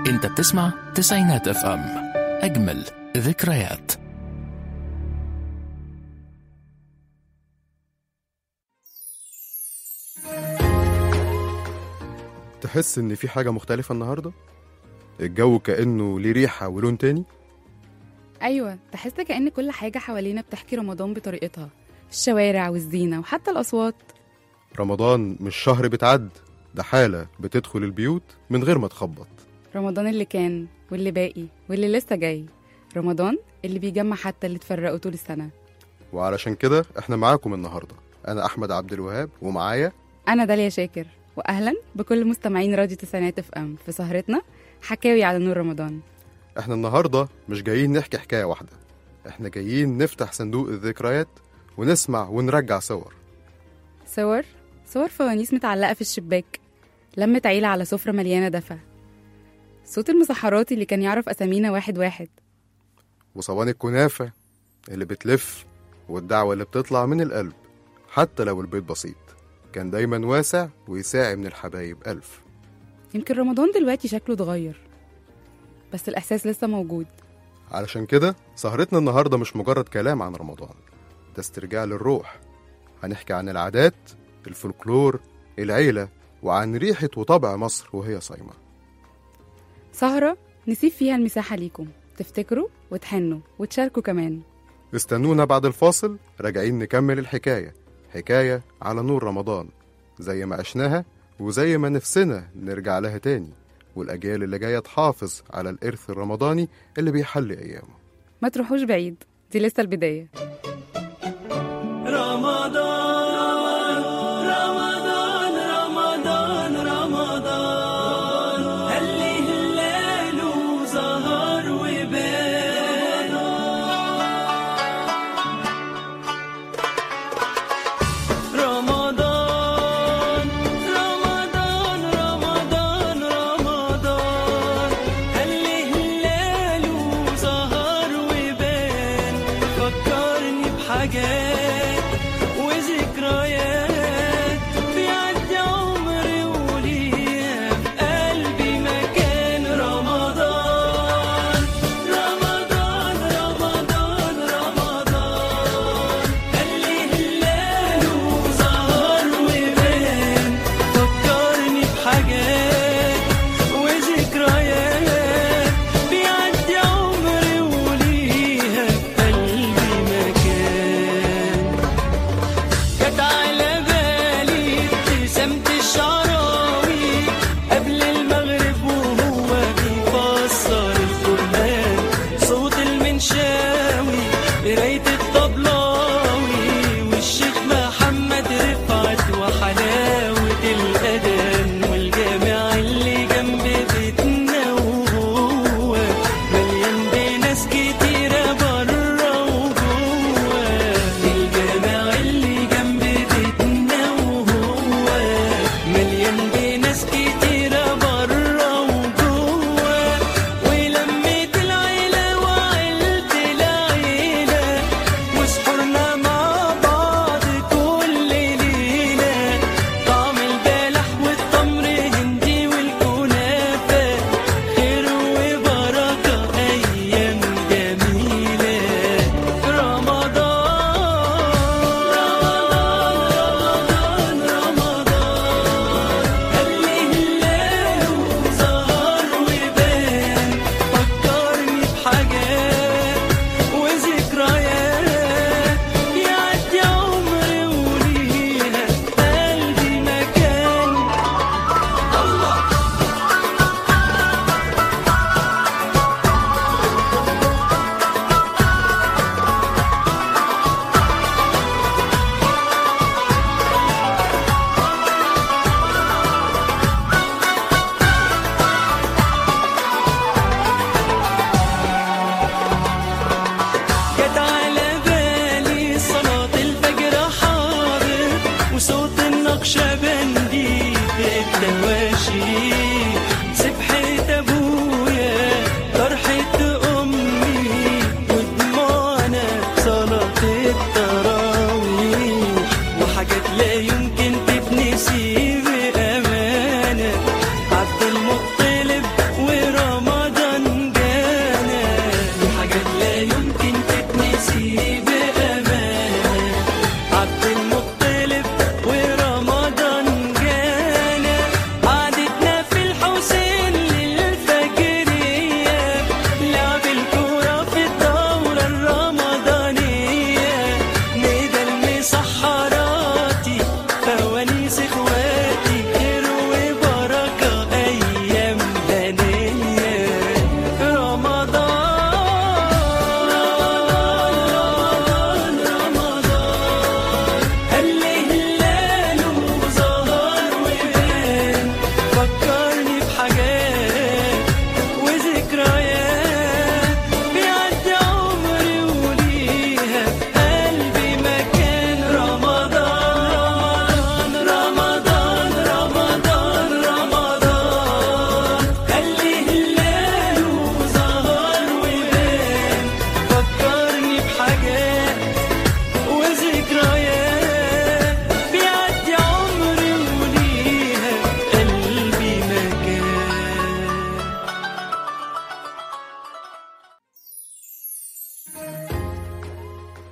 انت بتسمع تسعينات اف ام اجمل ذكريات تحس إن في حاجة مختلفة النهاردة؟ الجو كأنه ليه ريحة ولون تاني؟ أيوة تحس كأن كل حاجة حوالينا بتحكي رمضان بطريقتها الشوارع والزينة وحتى الأصوات رمضان مش شهر بتعد ده حالة بتدخل البيوت من غير ما تخبط رمضان اللي كان واللي باقي واللي لسه جاي رمضان اللي بيجمع حتى اللي اتفرقوا طول السنة وعلشان كده احنا معاكم النهاردة أنا أحمد عبد الوهاب ومعايا أنا داليا شاكر وأهلا بكل مستمعين راديو تسعينات اف ام في سهرتنا حكاوي على نور رمضان احنا النهاردة مش جايين نحكي حكاية واحدة احنا جايين نفتح صندوق الذكريات ونسمع ونرجع صور صور صور فوانيس متعلقة في الشباك لمة عيلة على سفرة مليانة دفى صوت المسحراتي اللي كان يعرف أسامينا واحد واحد وصواني الكنافة اللي بتلف والدعوة اللي بتطلع من القلب حتى لو البيت بسيط كان دايما واسع ويساعي من الحبايب ألف يمكن رمضان دلوقتي شكله اتغير بس الإحساس لسه موجود علشان كده سهرتنا النهاردة مش مجرد كلام عن رمضان ده استرجاع للروح هنحكي عن العادات الفولكلور العيلة وعن ريحة وطبع مصر وهي صايمة سهرة نسيب فيها المساحة ليكم تفتكروا وتحنوا وتشاركوا كمان استنونا بعد الفاصل راجعين نكمل الحكاية حكاية على نور رمضان زي ما عشناها وزي ما نفسنا نرجع لها تاني والأجيال اللي جاية تحافظ على الإرث الرمضاني اللي بيحلي أيامه ما تروحوش بعيد دي لسه البداية رمضان رمضان رمضان رمضان هلي هلال وزهر وبان رمضان رمضان رمضان رمضان هلي هلال وزهر وبان فكرني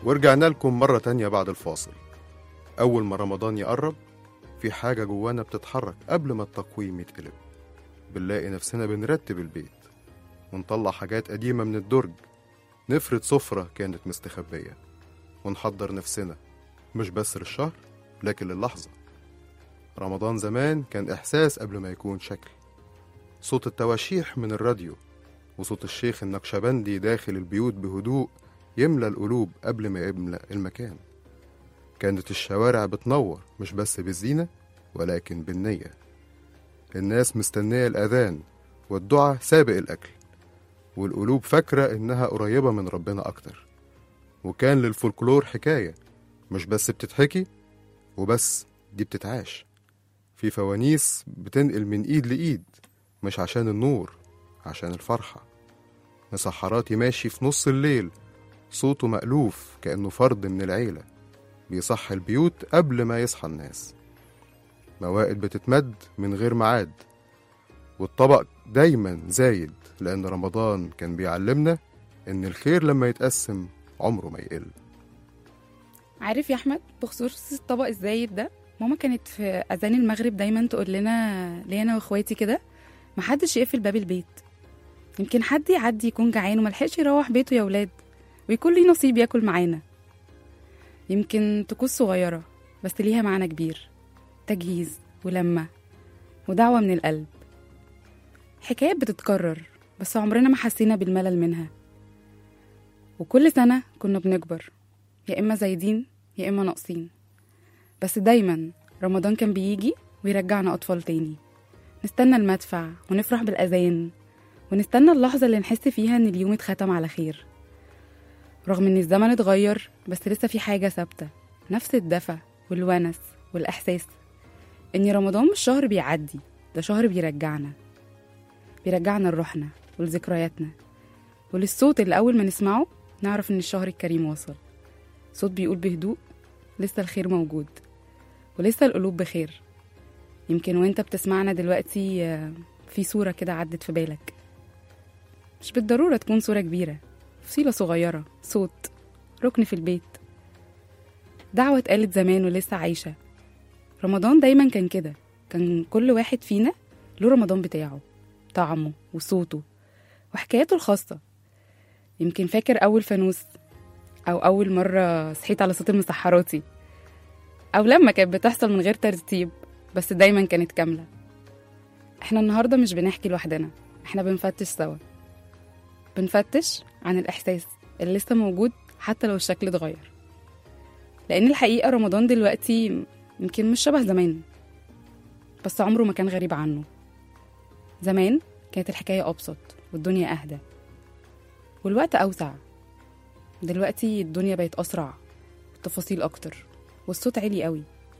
ورجعنا لكم مرة تانية بعد الفاصل أول ما رمضان يقرب في حاجة جوانا بتتحرك قبل ما التقويم يتقلب بنلاقي نفسنا بنرتب البيت ونطلع حاجات قديمة من الدرج نفرد سفرة كانت مستخبية ونحضر نفسنا مش بس للشهر لكن للحظة رمضان زمان كان إحساس قبل ما يكون شكل صوت التواشيح من الراديو وصوت الشيخ النقشبندي داخل البيوت بهدوء يملى القلوب قبل ما يملى المكان كانت الشوارع بتنور مش بس بالزينة ولكن بالنية الناس مستنية الأذان والدعاء سابق الأكل والقلوب فاكرة إنها قريبة من ربنا أكتر وكان للفولكلور حكاية مش بس بتتحكي وبس دي بتتعاش في فوانيس بتنقل من إيد لإيد مش عشان النور عشان الفرحة مسحراتي ماشي في نص الليل صوته مألوف كأنه فرد من العيلة بيصحي البيوت قبل ما يصحى الناس موائد بتتمد من غير ميعاد والطبق دايما زايد لأن رمضان كان بيعلمنا إن الخير لما يتقسم عمره ما يقل عارف يا احمد بخصوص الطبق الزايد ده ماما كانت في اذان المغرب دايما تقول لنا ليا انا واخواتي كده محدش يقفل باب البيت يمكن حد يعدي يكون جعان وملحقش يروح بيته يا ولاد ويكون ليه نصيب ياكل معانا يمكن تكون صغيرة بس ليها معنى كبير تجهيز ولمة ودعوة من القلب حكايات بتتكرر بس عمرنا ما حسينا بالملل منها وكل سنة كنا بنكبر يا إما زايدين يا إما ناقصين بس دايما رمضان كان بيجي ويرجعنا أطفال تاني نستنى المدفع ونفرح بالأذان ونستنى اللحظة اللي نحس فيها إن اليوم اتختم على خير رغم إن الزمن اتغير بس لسه في حاجة ثابتة نفس الدفى والونس والإحساس إن رمضان مش شهر بيعدي ده شهر بيرجعنا بيرجعنا لروحنا ولذكرياتنا وللصوت اللي أول ما نسمعه نعرف إن الشهر الكريم وصل صوت بيقول بهدوء لسه الخير موجود ولسه القلوب بخير يمكن وانت بتسمعنا دلوقتي آه، في صورة كده عدت في بالك مش بالضرورة تكون صورة كبيرة فصيلة صغيرة صوت ركن في البيت دعوة اتقالت زمان ولسه عايشة رمضان دايما كان كده كان كل واحد فينا له رمضان بتاعه طعمه وصوته وحكاياته الخاصة يمكن فاكر أول فانوس أو أول مرة صحيت على صوت المسحراتي أو لما كانت بتحصل من غير ترتيب بس دايما كانت كاملة احنا النهاردة مش بنحكي لوحدنا احنا بنفتش سوا بنفتش عن الإحساس اللي لسه موجود حتى لو الشكل اتغير لأن الحقيقة رمضان دلوقتي يمكن مش شبه زمان بس عمره ما كان غريب عنه زمان كانت الحكاية أبسط والدنيا أهدى والوقت أوسع دلوقتي الدنيا بقت أسرع والتفاصيل أكتر والصوت عالي قوي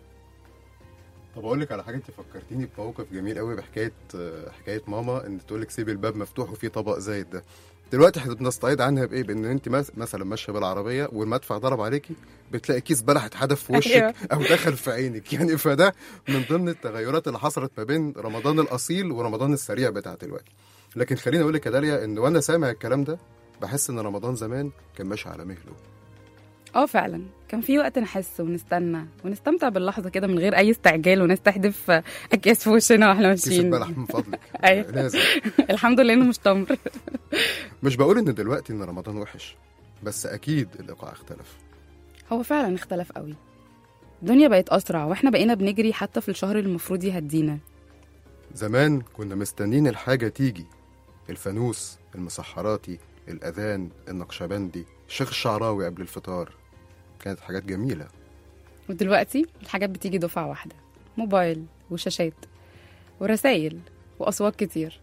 طب اقول لك على حاجه انت فكرتيني بموقف جميل قوي بحكايه آه، حكايه ماما ان تقول لك سيبي الباب مفتوح وفيه طبق زايد ده دلوقتي احنا بنستعيد عنها بايه بان انت مس- مثلا ماشيه بالعربيه والمدفع ضرب عليكي بتلاقي كيس بلح اتحدف في وشك أيوة. او دخل في عينك يعني فده من ضمن التغيرات اللي حصلت ما بين رمضان الاصيل ورمضان السريع بتاع دلوقتي لكن خليني اقول لك يا داليا ان وانا سامع الكلام ده بحس ان رمضان زمان كان ماشي على مهله اه فعلا كان في وقت نحس ونستنى ونستمتع باللحظة كده من غير أي استعجال وناس تحدف أكياس في وشنا واحنا كيس ماشيين البلح من فضلك أيوة. لازم الحمد لله إنه مش تمر مش بقول ان دلوقتي ان رمضان وحش بس اكيد الايقاع اختلف هو فعلا اختلف قوي الدنيا بقت أسرع واحنا بقينا بنجري حتى في الشهر اللي المفروض يهدينا زمان كنا مستنين الحاجة تيجي الفانوس المسحراتي الأذان النقشبندي الشيخ الشعراوي قبل الفطار كانت حاجات جميلة ودلوقتي الحاجات بتيجي دفعة واحدة موبايل وشاشات ورسايل وأصوات كتير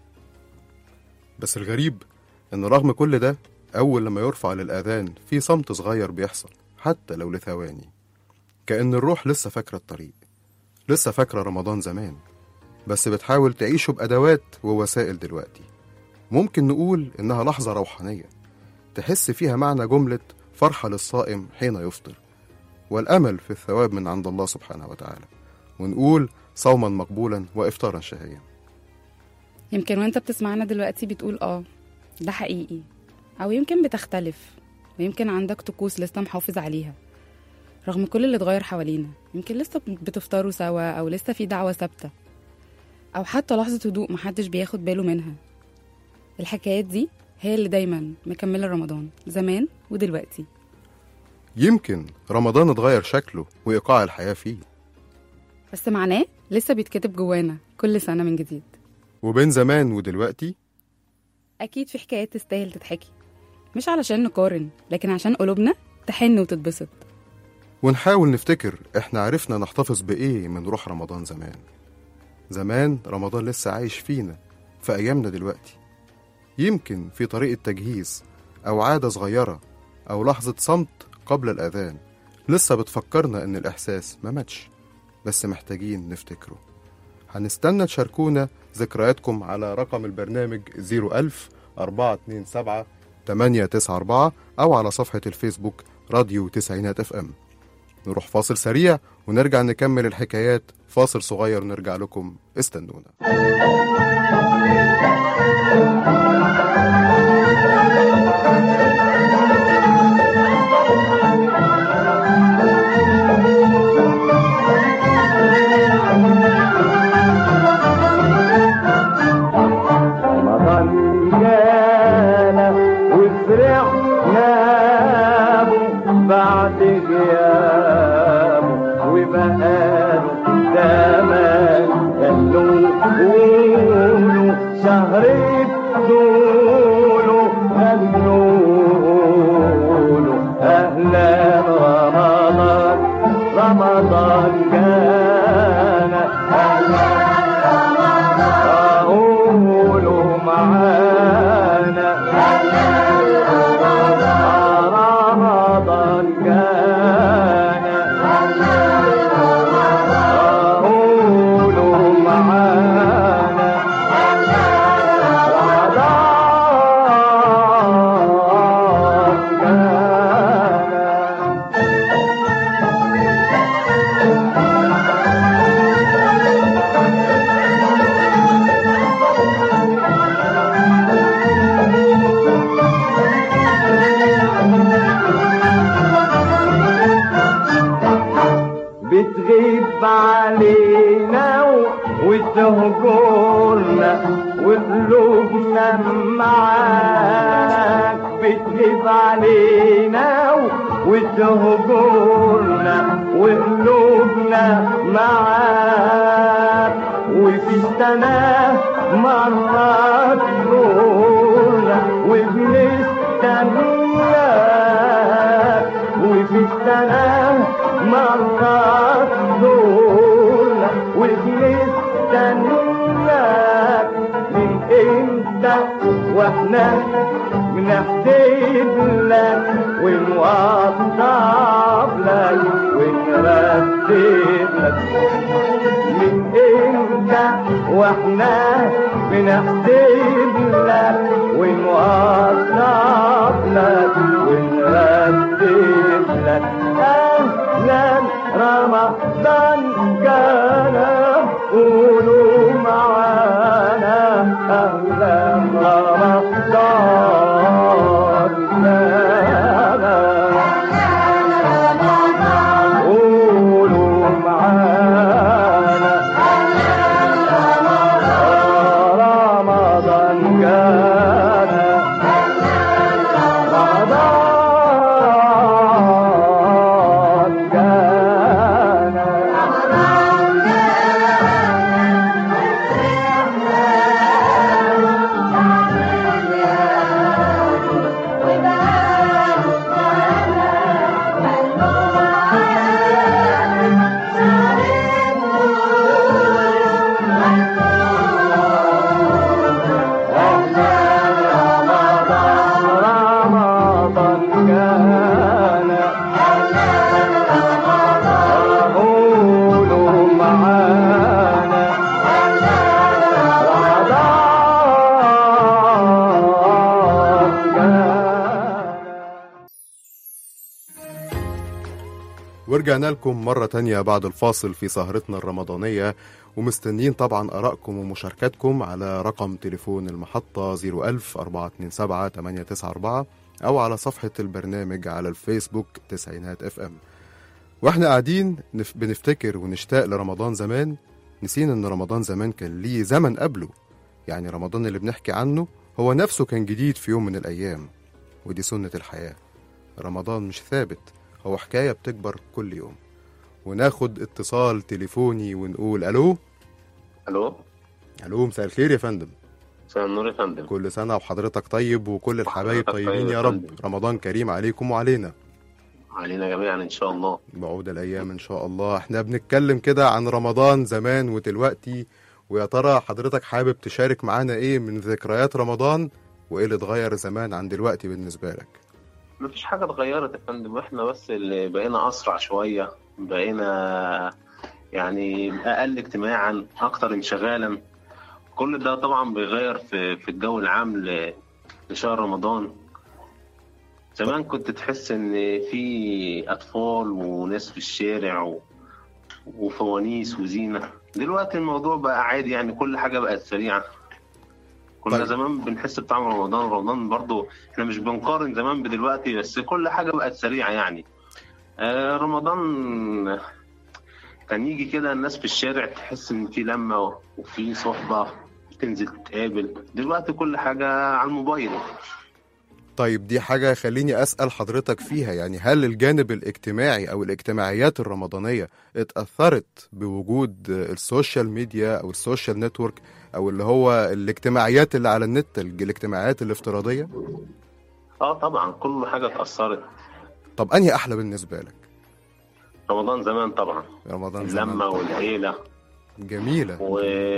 بس الغريب إن رغم كل ده أول لما يرفع للأذان في صمت صغير بيحصل حتى لو لثواني كأن الروح لسه فاكرة الطريق لسه فاكرة رمضان زمان بس بتحاول تعيشه بأدوات ووسائل دلوقتي ممكن نقول إنها لحظة روحانية تحس فيها معنى جملة فرحة للصائم حين يفطر والأمل في الثواب من عند الله سبحانه وتعالى ونقول صوما مقبولا وإفطارا شهيا يمكن وانت بتسمعنا دلوقتي بتقول اه ده حقيقي أو يمكن بتختلف ويمكن عندك طقوس لسه محافظ عليها رغم كل اللي اتغير حوالينا يمكن لسه بتفطروا سوا أو لسه في دعوة ثابتة أو حتى لحظة هدوء محدش بياخد باله منها الحكايات دي هي اللي دايما مكملة رمضان زمان ودلوقتي يمكن رمضان اتغير شكله وإيقاع الحياة فيه بس معناه لسه بيتكتب جوانا كل سنة من جديد وبين زمان ودلوقتي أكيد في حكايات تستاهل تتحكي مش علشان نقارن لكن عشان قلوبنا تحن وتتبسط ونحاول نفتكر احنا عرفنا نحتفظ بإيه من روح رمضان زمان زمان رمضان لسه عايش فينا في أيامنا دلوقتي يمكن في طريقة تجهيز أو عادة صغيرة أو لحظة صمت قبل الأذان لسه بتفكرنا إن الإحساس ما ماتش بس محتاجين نفتكره هنستنى تشاركونا ذكرياتكم على رقم البرنامج 01000 427 894 أو على صفحة الفيسبوك راديو تسعينات اف ام نروح فاصل سريع ونرجع نكمل الحكايات فاصل صغير نرجع لكم استنونا رمضان جانا وفرحنا به بعد غيابه وبقاله زمان قالوا قولوا شهر بدوله قالوا أهلا رمضان رمضان جانا أهلا قولوا معانا رمضان كان قولوا معانا رمضان كان بتغيب علينا وتهجرنا وقلوبنا معاك بتغيب علينا وتهجرنا وقلوبنا معاك وفي السنة مرات تزورنا وبنستناك وفي السنة مرات تزورنا وبنستناك من امتى واحنا بنحسب لك ونوضب لك ونرتب لك من امتى واحنا بنحسب لك ونوضب لك ونرتب لك اهلا رمضان كان قولوا معانا اهلا رمضان كان قولوا معانا رمضان كان رمضان كان رمضان كان قولوا معانا رمضان كان ورجعنا لكم مرة تانية بعد الفاصل في سهرتنا الرمضانية ومستنيين طبعا آرائكم ومشاركاتكم على رقم تليفون المحطة 01000 427 894 أو على صفحة البرنامج على الفيسبوك تسعينات اف ام واحنا قاعدين نف... بنفتكر ونشتاق لرمضان زمان نسينا ان رمضان زمان كان ليه زمن قبله يعني رمضان اللي بنحكي عنه هو نفسه كان جديد في يوم من الأيام ودي سنة الحياة رمضان مش ثابت هو حكاية بتكبر كل يوم وناخد اتصال تليفوني ونقول ألو الو ألو مساء الخير يا فندم مساء النور يا فندم كل سنة وحضرتك طيب وكل الحبايب وحضرتك طيبين طيب يا يا رب فندم. رمضان كريم عليكم وعلينا علينا جميعا ان شاء الله بعود الأيام إن شاء الله احنا بنتكلم كده عن رمضان زمان ودلوقتي ويا ترى حضرتك حابب تشارك معانا ايه من ذكريات رمضان وايه اللي اتغير زمان عن دلوقتي بالنسبة لك مفيش حاجه اتغيرت يا فندم احنا بس اللي بقينا اسرع شويه بقينا يعني اقل اجتماعا اكتر انشغالا كل ده طبعا بيغير في في الجو العام ل- لشهر رمضان زمان كنت تحس ان في اطفال وناس في الشارع و... وفوانيس وزينه دلوقتي الموضوع بقى عادي يعني كل حاجه بقت سريعه كنا طيب. زمان بنحس بطعم رمضان رمضان برضو احنا مش بنقارن زمان بدلوقتي بس كل حاجه بقت سريعه يعني آه رمضان كان يجي كده الناس في الشارع تحس ان في لمه وفي صحبه تنزل تتقابل دلوقتي كل حاجه على الموبايل طيب دي حاجة خليني أسأل حضرتك فيها يعني هل الجانب الاجتماعي أو الاجتماعيات الرمضانية اتأثرت بوجود السوشيال ميديا أو السوشيال نتورك أو اللي هو الاجتماعيات اللي على النت الج- الاجتماعيات الافتراضية اه طبعا كل حاجه اتاثرت طب أنهي أحلى بالنسبة لك رمضان زمان طبعا رمضان اللمه زمان والعيله جميلة و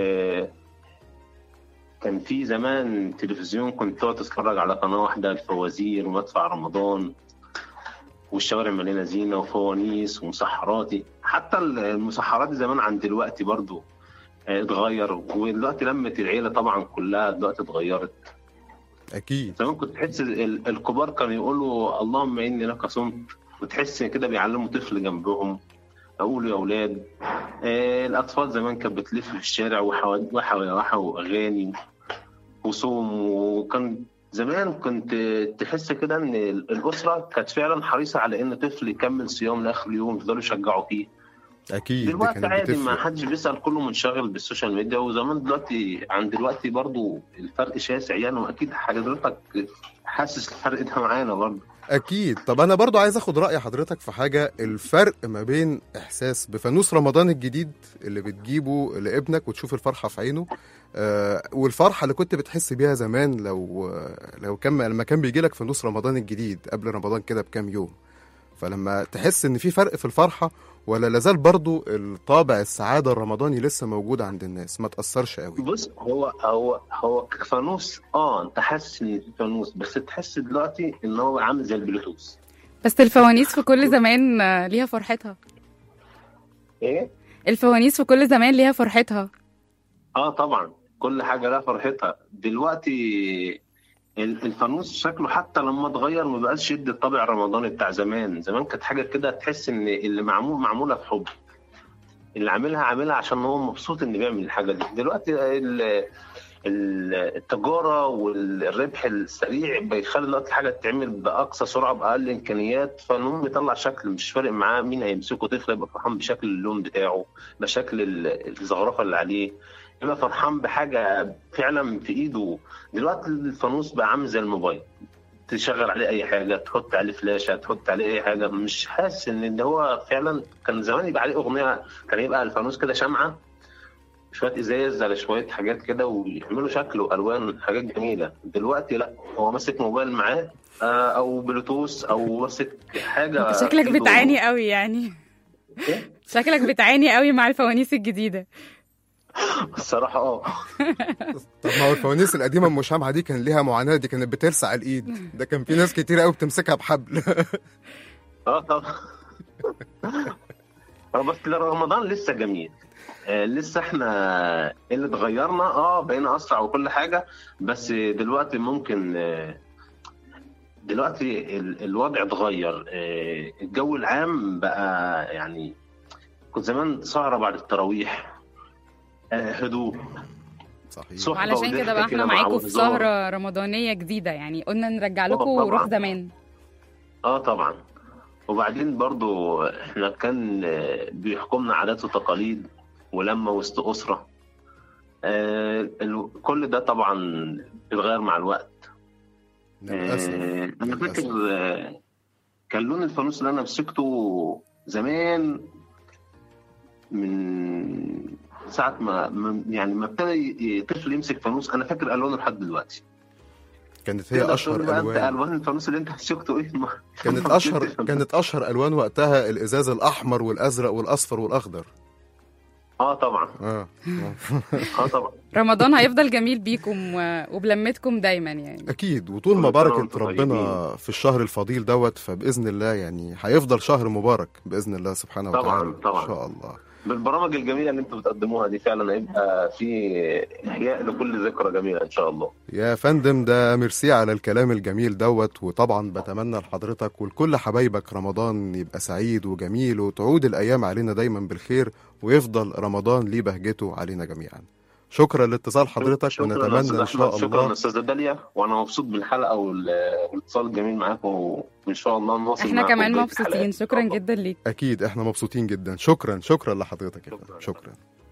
كان في زمان تلفزيون كنت تقعد تتفرج على قناة واحدة الفوازير ومدفع رمضان والشوارع مليانة زينة وفوانيس ومسحراتي حتى المسحرات زمان عن دلوقتي برضو آه، اتغير ودلوقتي لمة العيلة طبعا كلها دلوقتي اتغيرت أكيد زمان كنت تحس ال- الكبار كانوا يقولوا اللهم إني لك صمت وتحس كده بيعلموا طفل جنبهم أقولوا يا أولاد آه، الأطفال زمان كانت بتلف في الشارع وحوا وحا وحا وأغاني وصوم وكان زمان كنت تحس كده إن الأسرة كانت فعلا حريصة على إن طفل يكمل صيام لآخر اليوم يفضلوا يشجعوا فيه أكيد دي دلوقتي كانت عادي ما بتفرق حدش بيسأل كله منشغل بالسوشيال ميديا وزمان دلوقتي عن دلوقتي برضو الفرق شاسع يعني واكيد حضرتك حاسس الفرق ده معانا برضو أكيد طب أنا برضو عايز أخد رأي حضرتك في حاجة الفرق ما بين إحساس بفانوس رمضان الجديد اللي بتجيبه لابنك وتشوف الفرحة في عينه آه والفرحة اللي كنت بتحس بيها زمان لو لو كان لما كان بيجي لك فانوس رمضان الجديد قبل رمضان كده بكام يوم فلما تحس إن في فرق في الفرحة ولا لازال برضو الطابع السعادة الرمضاني لسه موجود عند الناس ما تأثرش قوي بص هو هو هو فانوس اه انت حاسس ان في فانوس بس تحس دلوقتي ان هو عامل زي البلوتوث بس الفوانيس في كل زمان آه، ليها فرحتها ايه الفوانيس في كل زمان ليها فرحتها اه طبعا كل حاجه لها فرحتها دلوقتي ال- الفانوس شكله حتى لما اتغير ما بقاش يدي الطابع الرمضاني بتاع زمان زمان كانت حاجه كده تحس ان اللي معمول معموله بحب اللي عاملها عاملها عشان هو مبسوط ان بيعمل الحاجه دي دلوقتي ال- ال- التجاره والربح السريع بيخلي دلوقتي الحاجه تتعمل باقصى سرعه باقل امكانيات فالمهم يطلع شكل مش فارق معاه مين هيمسكه طفل يبقى فرحان بشكل اللون بتاعه بشكل ال- الزخرفه اللي عليه يبقى فرحان بحاجه فعلا في ايده دلوقتي الفانوس بقى عامل زي الموبايل تشغل عليه اي حاجه تحط عليه فلاشه تحط عليه اي حاجه مش حاسس ان ده هو فعلا كان زمان يبقى عليه اغنيه كان يبقى الفانوس كده شمعه شويه ازاز على شويه حاجات كده ويعملوا شكل والوان حاجات جميله دلوقتي لا هو ماسك موبايل معاه آه، او بلوتوث او ماسك حاجه انت شكلك إيده- بتعاني قوي يعني إيه؟ شكلك بتعاني قوي مع الفوانيس الجديده الصراحه اه طب ما هو الفوانيس القديمة ام شمعة دي كان ليها معاناة دي كانت بتلسع الايد ده كان في ناس كتير قوي بتمسكها بحبل اه طبعا آه، بس رمضان لسه جميل آه، لسه احنا اللي اتغيرنا اه بقينا اسرع وكل حاجه بس دلوقتي ممكن آه، دلوقتي ال- الوضع اتغير آه، الجو العام بقى يعني كنت زمان سهره بعد التراويح آه، هدوء صحيح صح. وعلشان كده بقى كده احنا مع معاكم في هزار. سهرة رمضانية جديدة يعني قلنا نرجع لكم طبعاً. روح زمان اه طبعا وبعدين برضو احنا كان آه، بيحكمنا عادات وتقاليد ولما وسط اسره آه ال- كل ده طبعا بيتغير مع الوقت للاسف آه انا للأسف. فاكر آه كان لون الفانوس اللي انا مسكته زمان من ساعة ما ما- يعني ما ابتدى ي- طفل يمسك فانوس انا فاكر الوانه لحد دلوقتي كانت هي تقدر اشهر تقول بقى انت الوان الوان الفانوس اللي انت مسكته ايه ما- كانت ما اشهر تفهم. كانت اشهر الوان وقتها الازاز الاحمر والازرق والاصفر والاخضر اه طبعا اه اه طبعا رمضان هيفضل جميل بيكم و- وبلمتكم دايما يعني اكيد وطول ما كل سنة بركه وانتم ربنا طيبين. في الشهر الفضيل دوت فباذن الله يعني هيفضل شهر مبارك باذن الله سبحانه طبعاً، وتعالى طبعاً. ان شاء الله بالبرامج الجميله اللي انتم بتقدموها دي فعلا هيبقى في احياء لكل ذكرى جميله ان شاء الله يا فندم ده ميرسي على الكلام الجميل دوت وطبعا بتمنى لحضرتك ولكل حبايبك رمضان يبقى سعيد وجميل وتعود الايام علينا دايما بالخير ويفضل رمضان ليه بهجته علينا جميعا شكرا لاتصال حضرتك شكراً يا ونتمنى أستاذ ان شاء أحمد، شكرا الله استاذه داليا وانا مبسوط بالحلقه وال- والاتصال الجميل معاكم وان شاء الله نواصل احنا معاكم كمان بقية مبسوطين الحلقات إن شاء شكرا الله. جدا ليك اكيد احنا مبسوطين جدا شكرا شكرا لحضرتك يا شكراً. فندم شكرا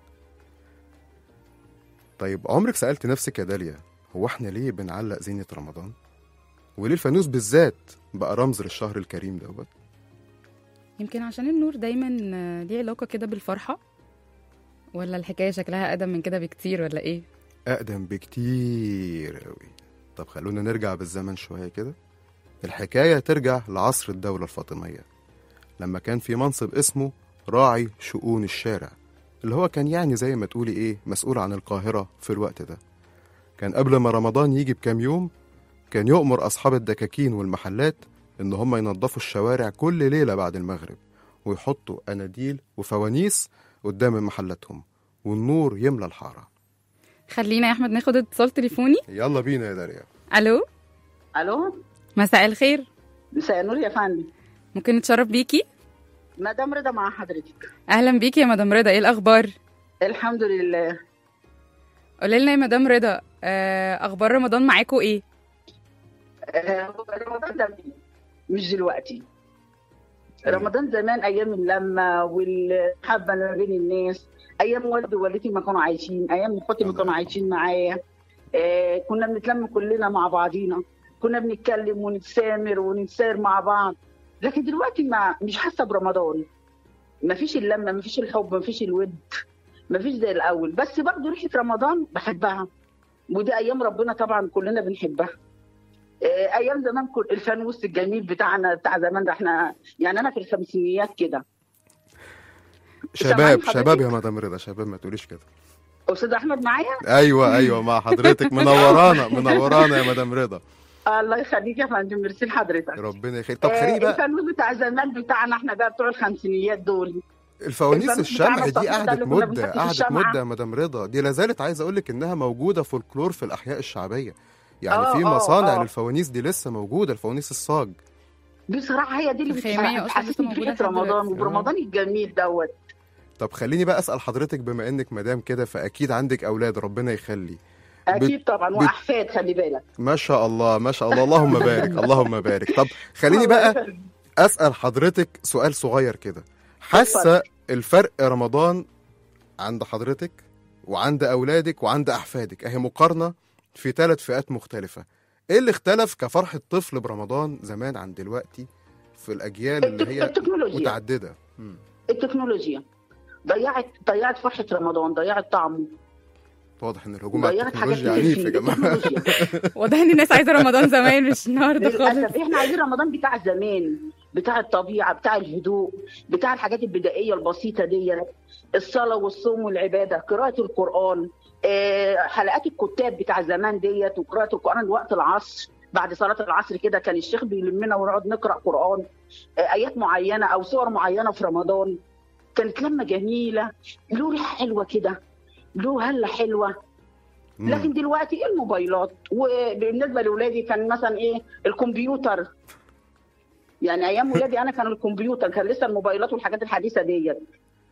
طيب عمرك سالت نفسك يا داليا هو احنا ليه بنعلق زينه رمضان وليه الفانوس بالذات بقى رمز للشهر الكريم دوت يمكن عشان النور دايما آه، ليه علاقة كده بالفرحة ولا الحكاية شكلها أقدم من كده بكتير ولا إيه؟ اقدم بكتير قوي طب خلونا نرجع بالزمن شويه كده الحكايه ترجع لعصر الدوله الفاطميه لما كان في منصب اسمه راعي شؤون الشارع اللي هو كان يعني زي ما تقولي ايه مسؤول عن القاهره في الوقت ده كان قبل ما رمضان يجي بكام يوم كان يؤمر اصحاب الدكاكين والمحلات ان هم ينظفوا الشوارع كل ليله بعد المغرب ويحطوا اناديل وفوانيس قدام محلاتهم والنور يملى الحاره خلينا يا أحمد ناخد اتصال تليفوني يلا بينا يا داريا ألو الو مساء الخير مساء النور يا فندم ممكن نتشرف بيكي؟ مدام رضا مع حضرتك أهلا بيكي يا مدام رضا إيه الأخبار؟ الحمد لله قولي لنا يا مدام رضا آه، أخبار رمضان معاكوا إيه؟ آه، رمضان ده مش دلوقتي رمضان زمان ايام اللمه والحبه ما بين الناس ايام والدي ووالدتي ما كانوا عايشين ايام اخواتي ما كانوا عايشين معايا آه، كنا بنتلم كلنا مع بعضينا كنا بنتكلم ونتسامر ونتساير مع بعض لكن دلوقتي ما مش حاسه برمضان ما فيش اللمه ما فيش الحب ما فيش الود ما فيش زي الاول بس برضه ريحه رمضان بحبها ودي ايام ربنا طبعا كلنا بنحبها آه، ايام زمان كل الفانوس الجميل بتاعنا بتاع زمان ده احنا يعني انا في الخمسينيات كده شباب سامعين شباب حضرتك؟ يا مدام رضا شباب ما تقوليش كده استاذ احمد معايا ايوه ايوه مع حضرتك منورانا منورانا يا مدام رضا الله يخليك يا فندم ميرسي لحضرتك ربنا يخليك طب آه، خليني بقى الفانوس بتاع زمان بتاعنا احنا بقى بتوع الخمسينيات دول الفوانيس الفانوس الشمع بتاعنا دي الصغير ده قعدت اللي كنا مده بنحط فيه قعدت الشمعة. مده يا مدام رضا دي لازالت عايز اقول لك انها موجوده فولكلور في الاحياء الشعبيه يعني آه، في آه، مصانع آه. للفوانيس دي لسه موجوده الفوانيس الصاج بصراحه هي دي اللي الخيمية بتح- أصلاً لسه بتحسسني موجودة بريحه لحد رمضان دلوقتي. وبرمضان الجميل دوت طب خليني بقى اسال حضرتك بما انك مدام كده فاكيد عندك اولاد ربنا يخلي اكيد طبعا بت- واحفاد خلي بالك ما شاء الله ما شاء الله اللهم بارك اللهم بارك طب خليني بقى اسال حضرتك سؤال صغير كده حاسه الفرق رمضان عند حضرتك وعند اولادك وعند احفادك اهي مقارنه في ثلاث فئات مختلفه ايه اللي اختلف كفرحه طفل برمضان زمان عن دلوقتي في الاجيال اللي هي التكنولوجيا متعدده مم. التكنولوجيا ضيعت ضيعت فرحه رمضان ضيعت طعمه واضح ان الهجوم على ضيعت حاجات التكنولوجيا كتير عنيف فيه يا جماعه التكنولوجيا واضح ان الناس عايزه رمضان زمان مش النهارده خالص للاسف احنا عايزين رمضان بتاع زمان بتاع الطبيعه بتاع الهدوء بتاع الحاجات البدائيه البسيطه دي الصلاه والصوم والعباده قراءه القران آه، حلقات الكتاب بتاع زمان ديت وقراءه القران وقت العصر بعد صلاه العصر كده كان الشيخ بيلمنا ونقعد نقرا قران آه، ايات معينه او سور معينه في رمضان كانت لمه جميله له ريحه حلوه كده له هله حلوه مم. لكن دلوقتي الموبايلات وبالنسبه لاولادي كان مثلا ايه الكمبيوتر يعني ايام ولادي انا كان الكمبيوتر كان لسه الموبايلات والحاجات الحديثه ديت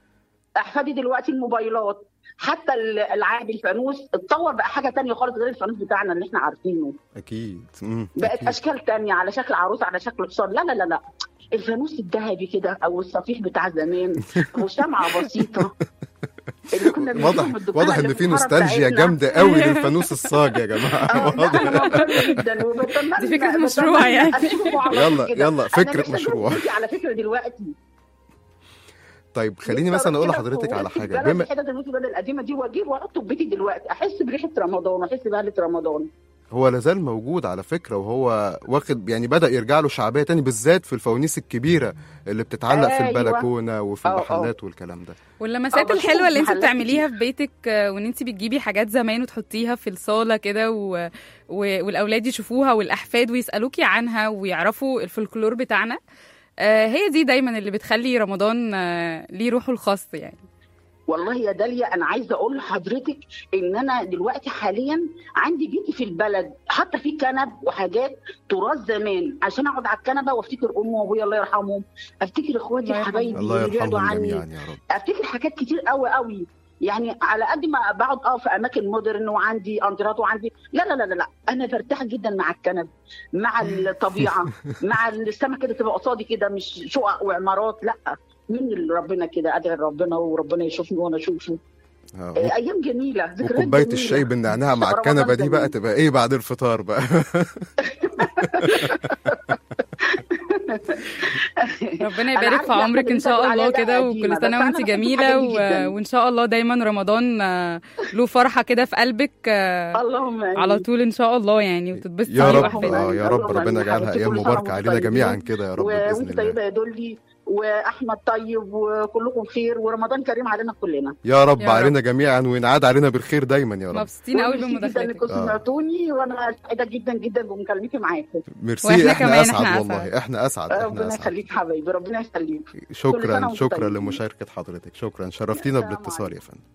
احفادي دلوقتي الموبايلات حتى العاب الفانوس اتطور بقى حاجه تانية خالص غير الفانوس بتاعنا اللي احنا عارفينه اكيد مم. بقت أكيد. اشكال تانية على شكل عروس على شكل حصان لا لا لا لا الفانوس الذهبي كده او الصفيح بتاع زمان او شمعه بسيطه اللي كنا بنجيبها واضح من الدكان واضح اللي ان في في الحارة نوستالجيا بتاعتنا. جامده قوي للفانوس الصاج يا جماعه اه لا واضح. انا مبسوطه جدا وبتمنى دي فكرة بتمنى مشروع يعني. أشوفه على يلا- طول كده. يلا، أنا فكرة نفسي أشوف مشروع. بيتي على فكره دلوقتي طيب خليني نفسي مثلا اقول أروح كده لحضرتك على وأمسك حاجه بلد بما الحتت اللي في البلد القديمه دي واجيبه واحطه في بيتي دلوقتي احس بريحه رمضان واحس بهله رمضان هو لازال موجود على فكره وهو واخد يعني بدا يرجع له شعبيه تاني بالذات في الفوانيس الكبيره اللي بتتعلق في أيوة. البلكونه وفي أه، أه. المحلات والكلام ده واللمسات آه، الحلوه اللي انت بشوف محلات بتعمليها في بيتك آه، وان انت بتجيبي حاجات زمان وتحطيها في الصاله كده و... و... والاولاد يشوفوها والاحفاد ويسالوكي عنها ويعرفوا الفولكلور بتاعنا آه، هي دي دايما اللي بتخلي رمضان آه، ليه روحه الخاص يعني والله يا داليا انا عايزه اقول لحضرتك ان انا دلوقتي حاليا عندي بيتي في البلد حاطه فيه كنب وحاجات تراث زمان عشان اقعد على الكنبه وافتكر امي وابويا الله يرحمهم افتكر اخواتي الله يرحمهم. حبايبي الله اللي بعدوا يرحمهم عني جميعا يا رب افتكر حاجات كتير قوي قوي يعني على قد ما بقعد اه في اماكن مودرن وعندي اندرات وعندي لا لا لا لا, لا. انا برتاح جدا مع الكنب مع الطبيعه مع السما كده تبقى قصادي كده مش شقق وعمارات لا من اللي ربنا كده ادعي ربنا وربنا يشوفني وانا اشوفه آه، آه، ايام جميله ذكريات وكوبايه جميلة. الشاي بالنعناع مع رمضان الكنبه دي بقى جميل. تبقى ايه بعد الفطار بقى ربنا أنا يبارك عارفة في عمرك إحنا ان شاء بنتكلم الله عليها كده قديمة، وكل بس سنه أنا وانت بحب جميله الحاجات دي و... جداً. وان شاء الله دايما رمضان آه، له فرحه كده في قلبك آه، اللهم آمين. على طول ان شاء الله يعني وتتبسطي يا عليه رب وأحفادك. آه يا رب اللهم ربنا آمين. يجعلها حبيبتي، ايام كل سنة مباركه وأنتم علينا طيبين. جميعا كده يا رب باذن وانت الله طيبه يا دولي واحمد طيب وكلكم خير ورمضان كريم علينا كلنا يا رب يا رب. علينا جميعا وينعاد علينا بالخير دايما يا رب مبسوطين قوي وميرسي جدا بمداخلتك انكم آه. سمعتوني وانا سعيده جدا جدا بمكالمتي معاكم ميرسي وإحنا احنا, كمان اسعد إحنا والله أسعد. احنا اسعد احنا ربنا اسعد يخليك حبايبي ربنا يخليك كل سنة شكرا وأنتم شكرا طيبين. لمشاركه حضرتك شكرا شرفتينا السلام بالاتصال يا فندم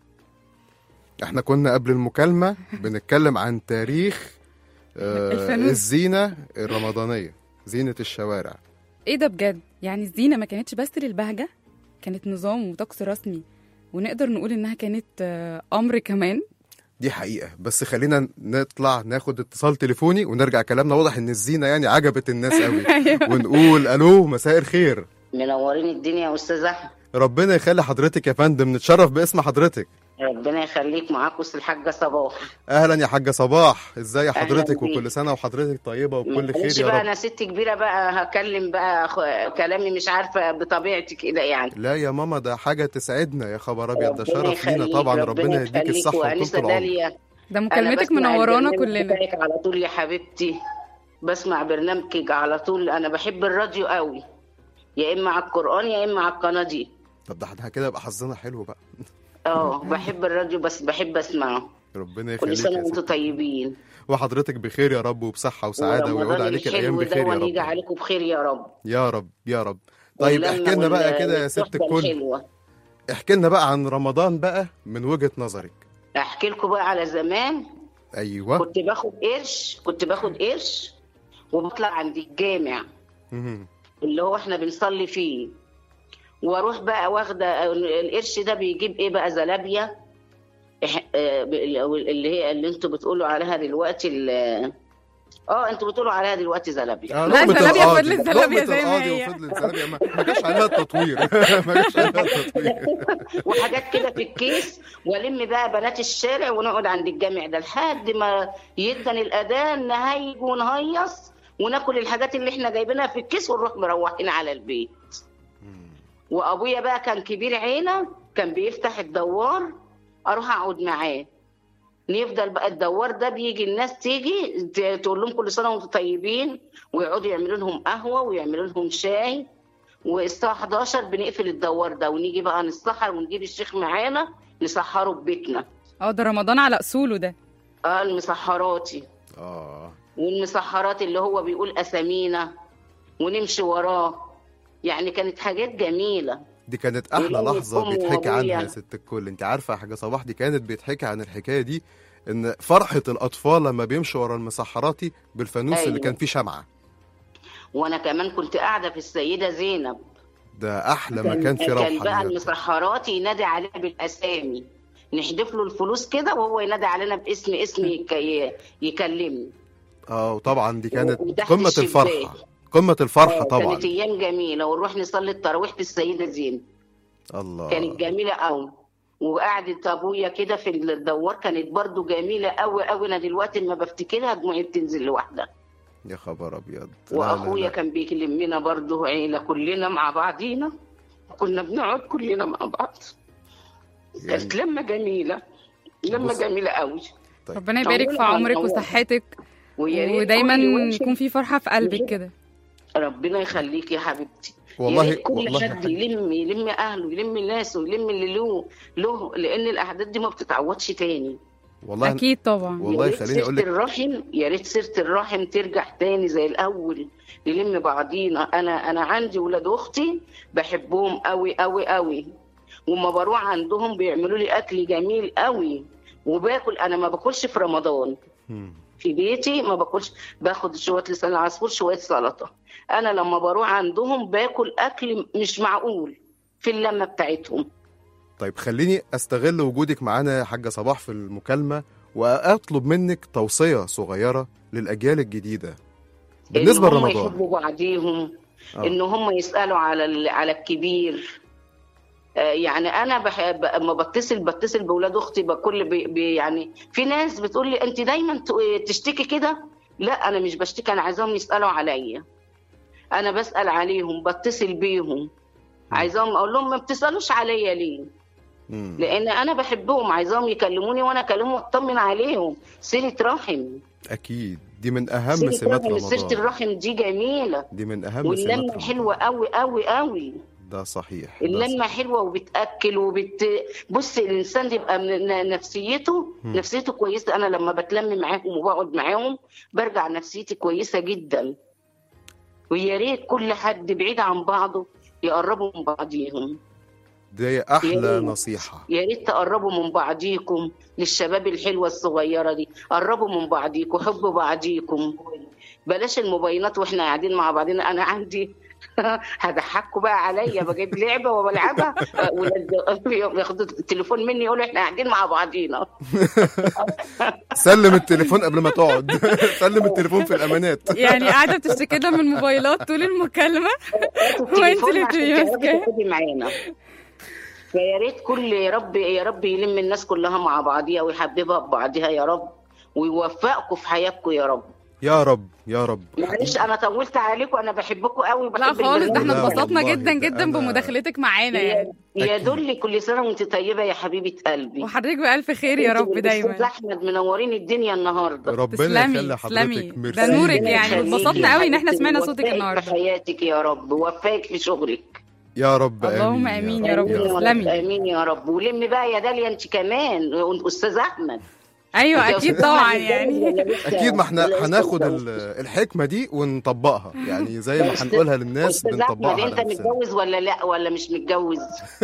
احنا كنا قبل المكالمه بنتكلم عن تاريخ آه الفانوس. الزينه الرمضانيه زينه الشوارع ايه ده بجد يعني الزينه ما كانتش بس للبهجه كانت نظام وطقس رسمي ونقدر نقول انها كانت آه، امر كمان دي حقيقة بس خلينا نطلع ناخد اتصال تليفوني ونرجع كلامنا واضح ان الزينة يعني عجبت الناس قوي ونقول الو مساء الخير منورين الدنيا يا استاذ احمد ربنا يخلي حضرتك يا فندم نتشرف باسم حضرتك ربنا يخليك معاك وسط الحاجه صباح اهلا يا حاجة صباح ازاي أهلاً حضرتك بيك. وكل سنة وحضرتك طيبة وبكل معلش خير يا بقى رب انا ست كبيره بقى هكلم بقى أخ... كلامي مش عارفه بطبيعتي كده يعني لا يا ماما ده حاجة تسعدنا يا خبر ابيض ده ربنا شرف لينا يخليك، طبعا ربنا يديك يخليك الصحة وطولة وانسه العمر داليا ده أنا مكالمتك بسمع منورانا البرنامج كلنا بتاعك على طول يا حبيبتي بسمع برنامجك على طول انا بحب الراديو قوي يا اما على القران يا اما على القناه دي طب ده احنا كده يبقى حظنا حلو بقى اه بحب الراديو بس بحب اسمعه ربنا كل يخليك سنه يا وانتم ست طيبين وحضرتك بخير يا رب وبصحة وسعادة ويعود ورمضان عليك الايام الحلو بخير ده يا يجي رب عليكم بخير يا رب يا رب يا رب طيب واللمة احكي لنا بقى وال- كده يا ست والصحبة الكل الحلوة. احكي لنا بقى عن رمضان بقى من وجهة نظرك احكي لكم بقى على زمان ايوه كنت باخد قرش كنت باخد قرش وبطلع عند الجامع مهم. اللي هو احنا بنصلي فيه واروح بقى واخده القرش ده بيجيب ايه بقى زلابيا إح- آه، اللي هي اللي انتوا بتقولوا عليها دلوقتي ال- اه انتوا بتقولوا عليها دلوقتي زلابيا آه، لا، لقمة زلابيا القاضي. فضلت زلابيا لقمة زي ما القاضي هي. وفضلت زلابيا ما ما جاش عليها التطوير ما جاش عليها التطوير وحاجات كده في الكيس والم بقى بنات الشارع ونقعد عند الجامع ده لحد ما يدن الاذان نهيج ونهيص وناكل الحاجات اللي احنا جايبينها في الكيس ونروح مروحين على البيت وابويا بقى كان كبير عينه كان بيفتح الدوار اروح اقعد معاه نفضل بقى الدوار ده بيجي الناس تيجي ت- تقول لهم كل سنه وانتم طيبين ويقعدوا يعملوا لهم قهوه ويعملوا لهم شاي والساعه 11 بنقفل الدوار ده ونيجي بقى نسحر ونجيب الشيخ معانا نسحره في بيتنا اه ده رمضان على اصوله ده اه المسحراتي اه والمسحرات اللي هو بيقول اسامينا ونمشي وراه يعني كانت حاجات جميله دي كانت احلى ولو لحظه أم بيتحكي وأبويا. عنها يا ست الكل انت عارفه يا حاجه صباح دي كانت بيتحكي عن الحكايه دي ان فرحه الاطفال لما بيمشوا ورا المسحراتي بالفانوس اللي أيوة. كان فيه شمعه وانا كمان كنت قاعده في السيده زينب ده احلى مكان فيه كان بقى روحانيات المسحرات ينادي علينا بالاسامي نحدف له الفلوس كده وهو ينادي علينا باسم اسم يك- يكلمني اه وطبعا دي كانت وتحت قمه الشباك. الفرحه قمه الفرحه آه، طبعا كانت ايام جميله ونروح نصلي التراويح في السيده زينب الله كانت جميله قوي وقعدت ابويا كده في الدوار كانت برضو جميله قوي قوي انا دلوقتي لما بفتكرها دموعي بتنزل لوحدها يا خبر ابيض لا، لا، واخويا لا. كان بيكلمنا برضو عيله كلنا مع بعضينا كنا بنقعد كلنا مع بعض يعني كانت لمه جميله لمه بص- جميله قوي طيب. ربنا يبارك في طولها عمرك طولها. وصحتك ويا ريت ودايما كل واحد- يكون في فرحه في قلبك كده ربنا يخليك يا حبيبتي يا والله ريت كل والله حد يلم يلم اهله يلم الناس ويلم اللي له له لان الاعداد دي ما بتتعوضش تاني والله اكيد طبعا والله يا ريت خليني سيرة اقول لك الرحم يا ريت سيره الرحم ترجع تاني زي الاول نلم بعضينا انا انا عندي ولاد اختي بحبهم قوي قوي قوي وما بروح عندهم بيعملوا لي اكل جميل قوي وباكل انا ما باكلش في رمضان مم. في بيتي ما باكلش باخد شويه لسان العصفور شويه سلطه انا لما بروح عندهم باكل اكل مش معقول في اللمه بتاعتهم طيب خليني استغل وجودك معانا يا حاجه صباح في المكالمه واطلب منك توصيه صغيره للاجيال الجديده بالنسبه ان هم لرمضان يحبوا بعضيهم آه. ان هم يسالوا على ال- على الكبير آه، يعني انا بحب اما بتصل بتصل باولاد اختي بكل بي بي يعني في ناس بتقول لي انت دايما ت- تشتكي كده لا انا مش بشتكي انا عايزاهم يسالوا عليا انا بسال عليهم بتصل بيهم عايزاهم اقول لهم ما بتسالوش عليا ليه مم. لان انا بحبهم عايزاهم يكلموني وانا اكلمهم واطمن عليهم صله رحم اكيد دي من اهم صله سمات رحم صله رمضان الرحم دي جميله دي من اهم سمات واللمه رمضان حلوه قوي قوي قوي ده صحيح ده اللمه صحيح. حلوه وبتاكل وبت بص الانسان يبقى من ن- نفسيته مم. نفسيته كويسه انا لما بتلم معاهم وبقعد معاهم برجع نفسيتي كويسه جدا ويا ريت كل حد بعيد عن بعضه يقربوا من بعضيهم دي احلى يا ريت. نصيحه يا ريت تقربوا من بعضيكم للشباب الحلوه الصغيره دي قربوا من بعضيكم حبوا بعضيكم بلاش الموبايلات واحنا قاعدين مع بعضنا انا عندي هضحكوا بقى عليا بجيب لعبه وبلعبها ولاد ياخدوا التليفون مني يقولوا احنا قاعدين مع بعضينا سلم التليفون قبل ما تقعد سلم التليفون في الامانات يعني قاعده بتشتكي لنا من الموبايلات طول المكالمه وانت اللي التليفون بتبقي عشان ماسكاه تقعدي معانا فيا ريت كل يا رب يا رب يلم الناس كلها مع بعضيها ويحببها ببعضها يا رب ويوفقكم في حياتكم يا رب يا رب يا رب معلش انا طولت عليكم انا بحبكم قوي لا وبحب خالص ده احنا لا اتبسطنا والله جدا ده جدا أنا- بمداخلتك معانا يعني يا يا أكيد. دولي كل سنه وانت طيبه يا حبيبه قلبي وحضرتك بألف خير يا أنت رب والأستاذ دايما احمد منورين الدنيا النهارده ربنا تسلمي يخلي تسلمي حضرتك ميرسي ده نورك ربنا يعني يخليكي واتبسطنا يا قوي ان احنا حبيبتي، سمعنا صوتك ووفقك في النهارده حياتك يا رب ووفقك في شغلك يا رب اللهم آمين يا رب. امين يا رب تسلمي. امين يا رب ولم بقى يا داليا انت كمان استاذ احمد ايوه أنت اكيد أستاذ طبعا أحمد يعني ولا لسه- اكيد ما احنا ولا لسه هناخد متجوز؟ ال- الحكمه دي ونطبقها يعني زي ما هنقولها للناس استاذ بنطبقها احمد انت على نفسنا متجوز ولا لا ولا مش متجوز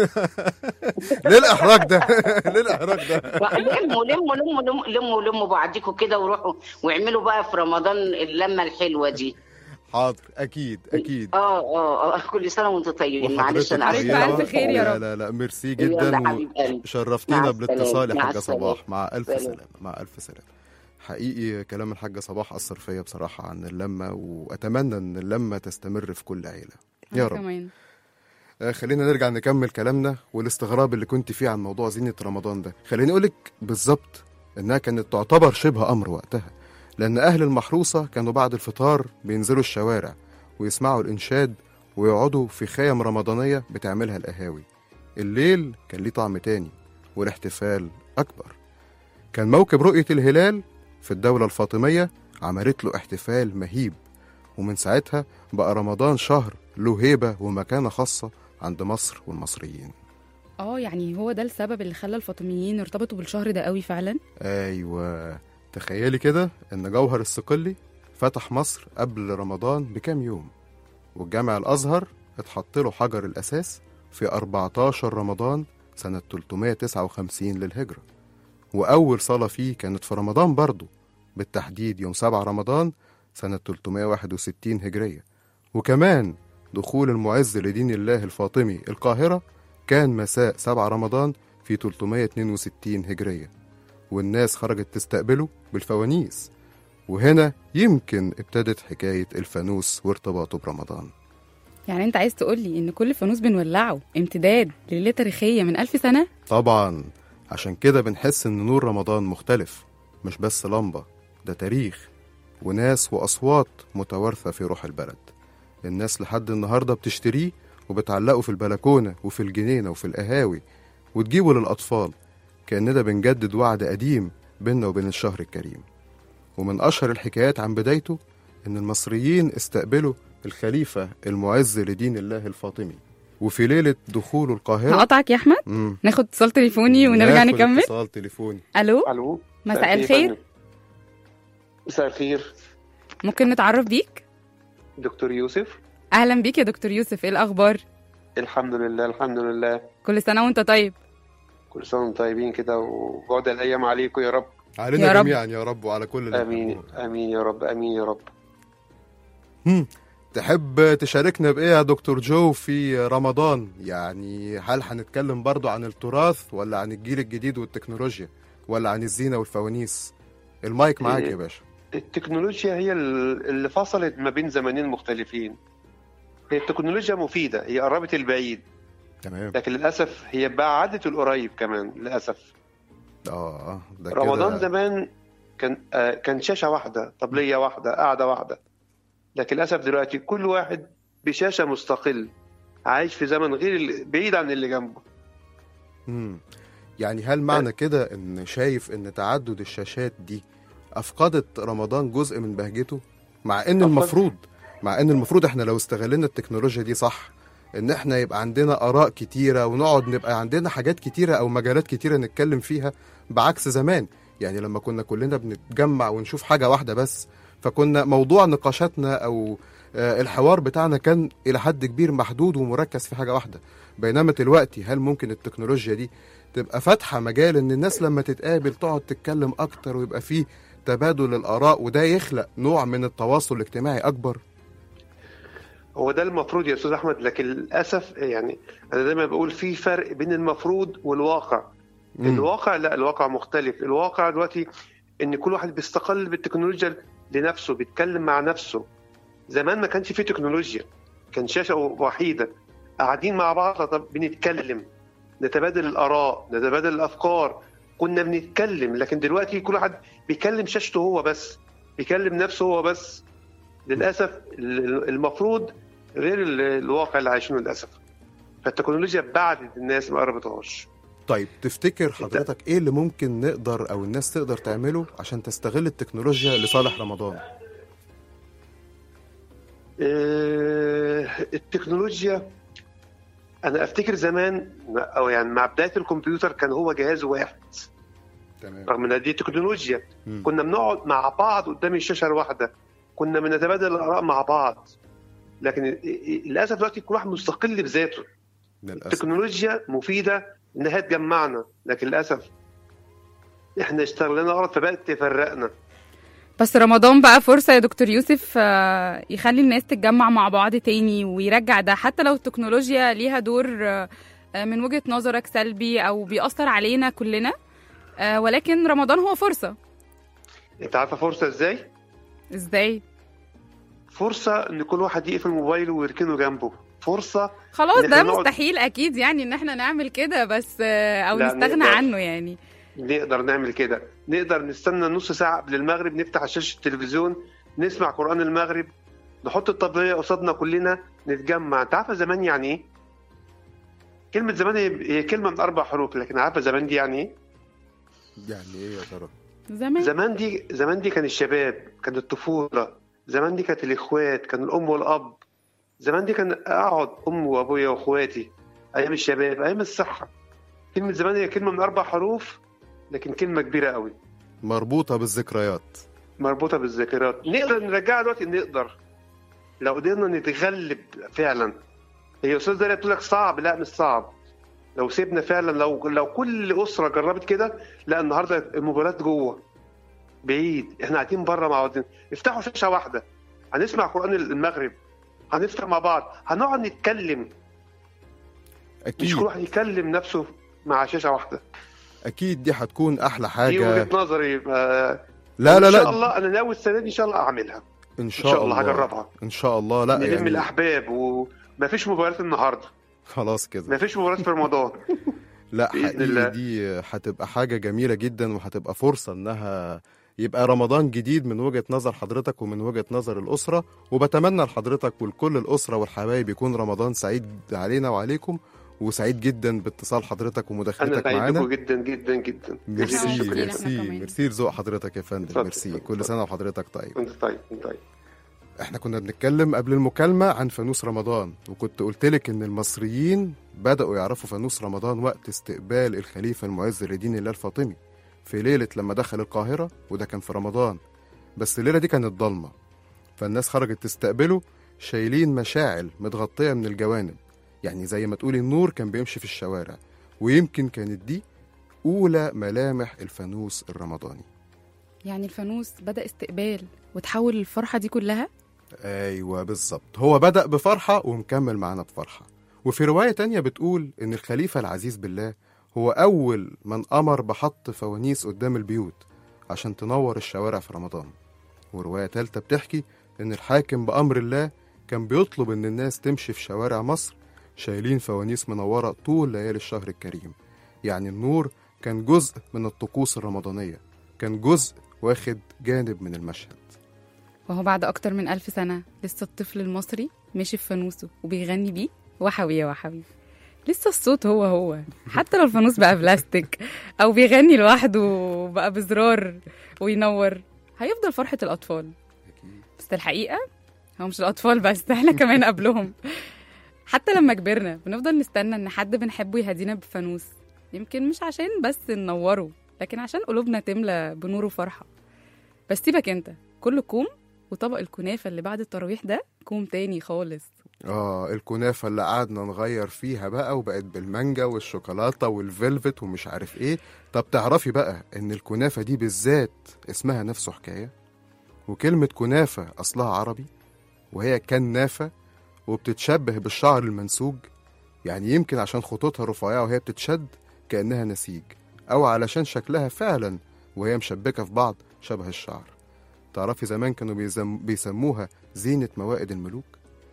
ليه الاحراج ده ليه الاحراج ده لموا لموا لموا لموا لموا لموا بعضكم كده وروحوا واعملوا بقى في رمضان اللمه الحلوه دي حاضر اكيد اكيد اه اه اه كل سنه وانتم طيبين معلش انا عليك طيبة. بألف خير يا لا رب. لا لا ميرسي يلا جدا حبيب قلبي. وشرفتينا مع بالاتصال يا السلامة. حاجه مع صباح السلامة. مع الف سلام. سلامه مع الف سلامه حقيقي كلام الحاجه صباح اثر فيا بصراحه عن اللمه واتمنى ان اللمه تستمر في كل عيله يا أنا رب كمان آه، خلينا نرجع نكمل كلامنا والاستغراب اللي كنت فيه عن موضوع زينة رمضان ده خليني أقولك بالظبط إنها كانت تعتبر شبه أمر وقتها لأن أهل المحروسة كانوا بعد الفطار بينزلوا الشوارع ويسمعوا الإنشاد ويقعدوا في خيم رمضانية بتعملها القهاوي الليل كان ليه طعم تاني والاحتفال أكبر كان موكب رؤية الهلال في الدولة الفاطمية عملت له احتفال مهيب ومن ساعتها بقى رمضان شهر له هيبة ومكانة خاصة عند مصر والمصريين اه يعني هو ده السبب اللي خلى الفاطميين ارتبطوا بالشهر ده قوي فعلا أيوة تخيلي كده إن جوهر الصقلي فتح مصر قبل رمضان بكام يوم والجامع الأزهر اتحط له حجر الأساس في 14 رمضان سنة 359 للهجرة وأول صلاة فيه كانت في رمضان برضه بالتحديد يوم 7 رمضان سنة 361 هجرية وكمان دخول المعز لدين الله الفاطمي القاهرة كان مساء 7 رمضان في 362 هجرية والناس خرجت تستقبله بالفوانيس وهنا يمكن ابتدت حكاية الفانوس وارتباطه برمضان يعني انت عايز تقولي ان كل فانوس بنولعه امتداد لليلة تاريخية من ألف سنة طبعا عشان كده بنحس ان نور رمضان مختلف مش بس لمبة ده تاريخ وناس وأصوات متوارثة في روح البلد الناس لحد النهاردة بتشتريه وبتعلقه في البلكونة وفي الجنينة وفي القهاوي وتجيبه للأطفال كأننا بنجدد وعد قديم بيننا وبين الشهر الكريم ومن أشهر الحكايات عن بدايته إن المصريين استقبلوا الخليفة المعز لدين الله الفاطمي وفي ليلة دخوله القاهرة هقطعك يا أحمد مم. ناخد اتصال تليفوني ونرجع ناخد نكمل اتصال تليفوني ألو الو مساء الخير فندم. مساء الخير ممكن نتعرف بيك دكتور يوسف أهلا بيك يا دكتور يوسف إيه الأخبار الحمد لله الحمد لله كل سنة وأنت طيب كل سنه وانتم طيبين كده وبعد الايام عليكم يا رب علينا يا رب. جميعا يا رب وعلى كل اللي امين بيحبونا. امين يا رب امين يا رب هم، تحب تشاركنا بإيه يا دكتور جو في رمضان يعني هل هنتكلم برضو عن التراث ولا عن الجيل الجديد والتكنولوجيا ولا عن الزينة والفوانيس المايك معاك إيه. يا باشا التكنولوجيا هي ال- اللي فصلت ما بين زمانين مختلفين هي التكنولوجيا مفيدة هي قربت البعيد تمام لكن للأسف هي بعدت القريب كمان للأسف اه ده رمضان كده زمان كان آه كان شاشة واحدة طبلية واحدة قاعدة واحدة لكن للأسف دلوقتي كل واحد بشاشة مستقل عايش في زمن غير ال- بعيد عن اللي جنبه مم. يعني هل معنى كده ان شايف ان تعدد الشاشات دي افقدت رمضان جزء من بهجته مع ان أفقد- المفروض مع ان المفروض احنا لو استغلنا التكنولوجيا دي صح ان احنا يبقى عندنا اراء كتيره ونقعد نبقى عندنا حاجات كتيره او مجالات كتيره نتكلم فيها بعكس زمان يعني لما كنا كلنا بنتجمع ونشوف حاجه واحده بس فكنا موضوع نقاشاتنا او آه، الحوار بتاعنا كان الى حد كبير محدود ومركز في حاجه واحده بينما دلوقتي هل ممكن التكنولوجيا دي تبقى فاتحه مجال ان الناس لما تتقابل تقعد تتكلم اكتر ويبقى فيه تبادل الاراء وده يخلق نوع من التواصل الاجتماعي اكبر هو ده المفروض يا استاذ احمد لكن للاسف يعني انا دايما بقول في فرق بين المفروض والواقع مم. الواقع لا الواقع مختلف الواقع دلوقتي ان كل واحد بيستقل بالتكنولوجيا لنفسه بيتكلم مع نفسه زمان ما كانش فيه تكنولوجيا كان شاشه وحيده قاعدين مع بعض طب بنتكلم نتبادل الاراء نتبادل الافكار كنا بنتكلم لكن دلوقتي كل واحد بيكلم شاشته هو بس بيكلم نفسه هو بس للاسف ال- المفروض غير ال- الواقع اللي عايشينه للاسف فالتكنولوجيا بعدت الناس ما قربتهاش طيب تفتكر حضرتك ايه اللي ممكن نقدر او الناس تقدر تعمله عشان تستغل التكنولوجيا لصالح رمضان آه، التكنولوجيا انا افتكر زمان او يعني مع بدايه الكمبيوتر كان هو جهاز واحد تمام رغم ان دي تكنولوجيا مم. كنا بنقعد مع بعض قدام الشاشه الواحده كنا بنتبادل الاراء مع بعض لكن ال- ال- للاسف دلوقتي كل واحد مستقل بذاته للاسف التكنولوجيا مفيده انها تجمعنا لكن للاسف احنا اشتغلنا غلط فبقت تفرقنا بس رمضان بقى فرصة يا دكتور يوسف آه، يخلي الناس تتجمع مع بعض تاني ويرجع ده حتى لو التكنولوجيا ليها دور آه، آه، من وجهة نظرك سلبي أو بيأثر علينا كلنا آه، ولكن رمضان هو فرصة انت عارفه فرصه ازاي؟ ازاي؟ فرصه ان كل واحد يقفل موبايله ويركنه جنبه فرصه خلاص إن ده إحنا نقعد- مستحيل أكيد يعني إن احنا نعمل كده بس آه، أو لا، نستغنى نقدر. عنه يعني نقدر نعمل كده نقدر نستنى نص ساعة قبل المغرب نفتح شاشة التلفزيون نسمع قرآن المغرب نحط الطبلية قصادنا كلنا نتجمع انت عارفة زمان يعني ايه؟ كلمة زمان هي هي كلمة من أربع حروف لكن عارفة زمان دي يعني ايه؟ يعني ايه يا ترى زمان زمان دي زمان دي كان الشباب كانت الطفولة زمان دي كانت الإخوات كان الأم والأب زمان دي كان أقعد أمي وأبويا وأخواتي أيام الشباب أيام الصحة كلمة زمان هي كلمة من أربع حروف لكن كلمة كبيرة قوي مربوطه بالذكريات مربوطه بالذاكرات نقدر نرجعها دلوقتي نقدر لو قدرنا نتغلب فعلا هي استاذ داليا بتقول لك صعب لا مش صعب لو سيبنا فعلا لو لو كل اسره جربت كده لا النهارده الموبايلات جوه بعيد احنا قاعدين بره مع بعضين افتحوا شاشه واحده هنسمع قران المغرب هنفطر مع بعض هنقعد نتكلم مش اكيد كل واحد يكلم نفسه مع شاشه واحده اكيد دي هتكون احلى دي حاجه وجهه نظري آه، لا لا ان شاء لا الله انا ناوي السنه دي ان شاء الله اعملها ان ان شاء شاء الله الله هجربها ان شاء الله لا نلم يعني الاحباب ومفيش موبايلات النهارده خلاص كده مفيش موبايلات في رمضان لا بإذن حقيقي الله. دي هتبقى حاجة جميلة جدا وهتبقى فرصة انها يبقى رمضان جديد من وجهة نظر حضرتك ومن وجهة نظر الأسرة وبتمنى لحضرتك ولكل الأسرة والحبايب يكون رمضان سعيد علينا وعليكم وسعيد جدا باتصال حضرتك انا ومداخلتك سعيد معانا بكم جدا جدا جدا جزيل ميرسي الشكر لله. لك. إحنا ميرسي كمان. ميرسي لذوق حضرتك يا فندم اتفضل، ميرسي اتفضل، كل اتفضل. سنة وحضرتك طيب انت طيب انت طيب احنا كنا بنتكلم قبل المكالمة عن فانوس رمضان وكنت قلت لك ان المصريين بدأوا يعرفوا فانوس رمضان وقت استقبال الخليفة المعز لدين الله الفاطمي في ليلة لما دخل القاهرة وده كان في رمضان بس الليلة دي كانت ضلمة فالناس خرجت تستقبله شايلين مشاعل متغطية من الجوانب يعني زي ما تقولي النور كان بيمشي في الشوارع ويمكن كانت دي أولى ملامح الفانوس الرمضاني يعني الفانوس بدأ استقبال وتحول الفرحة دي كلها ايوه بالظبط هو بدأ بفرحة ومكمل معانا بفرحة وفي رواية تانية بتقول إن الخليفة العزيز بالله هو أول من أمر بحط فوانيس قدام البيوت عشان تنور الشوارع في رمضان ورواية تالتة بتحكي إن الحاكم بأمر الله كان بيطلب إن الناس تمشي في شوارع مصر شايلين فوانيس منورة طول ليالي الشهر الكريم يعني النور كان جزء من الطقوس الرمضانية كان جزء واخد جانب من المشهد وهو بعد أكتر من ألف سنة لسه الطفل المصري ماشي في فانوسه وبيغني بيه وحوي يا وحوي لسه الصوت هو هو حتى لو الفانوس بقى بلاستيك أو بيغني لوحده بقى بزرار وينور هيفضل فرحة الأطفال بس الحقيقة هو مش الأطفال بس احنا كمان قبلهم حتى لما كبرنا بنفضل نستنى إن حد بنحبه يهدينا بفانوس يمكن مش عشان بس ننوره لكن عشان قلوبنا تملى بنور وفرحة بس سيبك انت كله كوم وطبق الكنافة اللي بعد التراويح ده كوم تاني خالص اه الكنافة اللي قعدنا نغير فيها بقى وبقت بالمانجا والشوكولاتة والفيلفت ومش عارف ايه طب تعرفي بقى ان الكنافة دي بالذات اسمها نفسه حكاية وكلمة كنافة اصلها عربي وهي كنافة وبتتشبه بالشعر المنسوج يعني يمكن عشان خطوطها رفيعة وهي بتتشد كأنها نسيج أو علشان شكلها فعلا وهي مشبكة في بعض شبه الشعر تعرفي زمان كانوا بيزم... بيسموها زينة موائد الملوك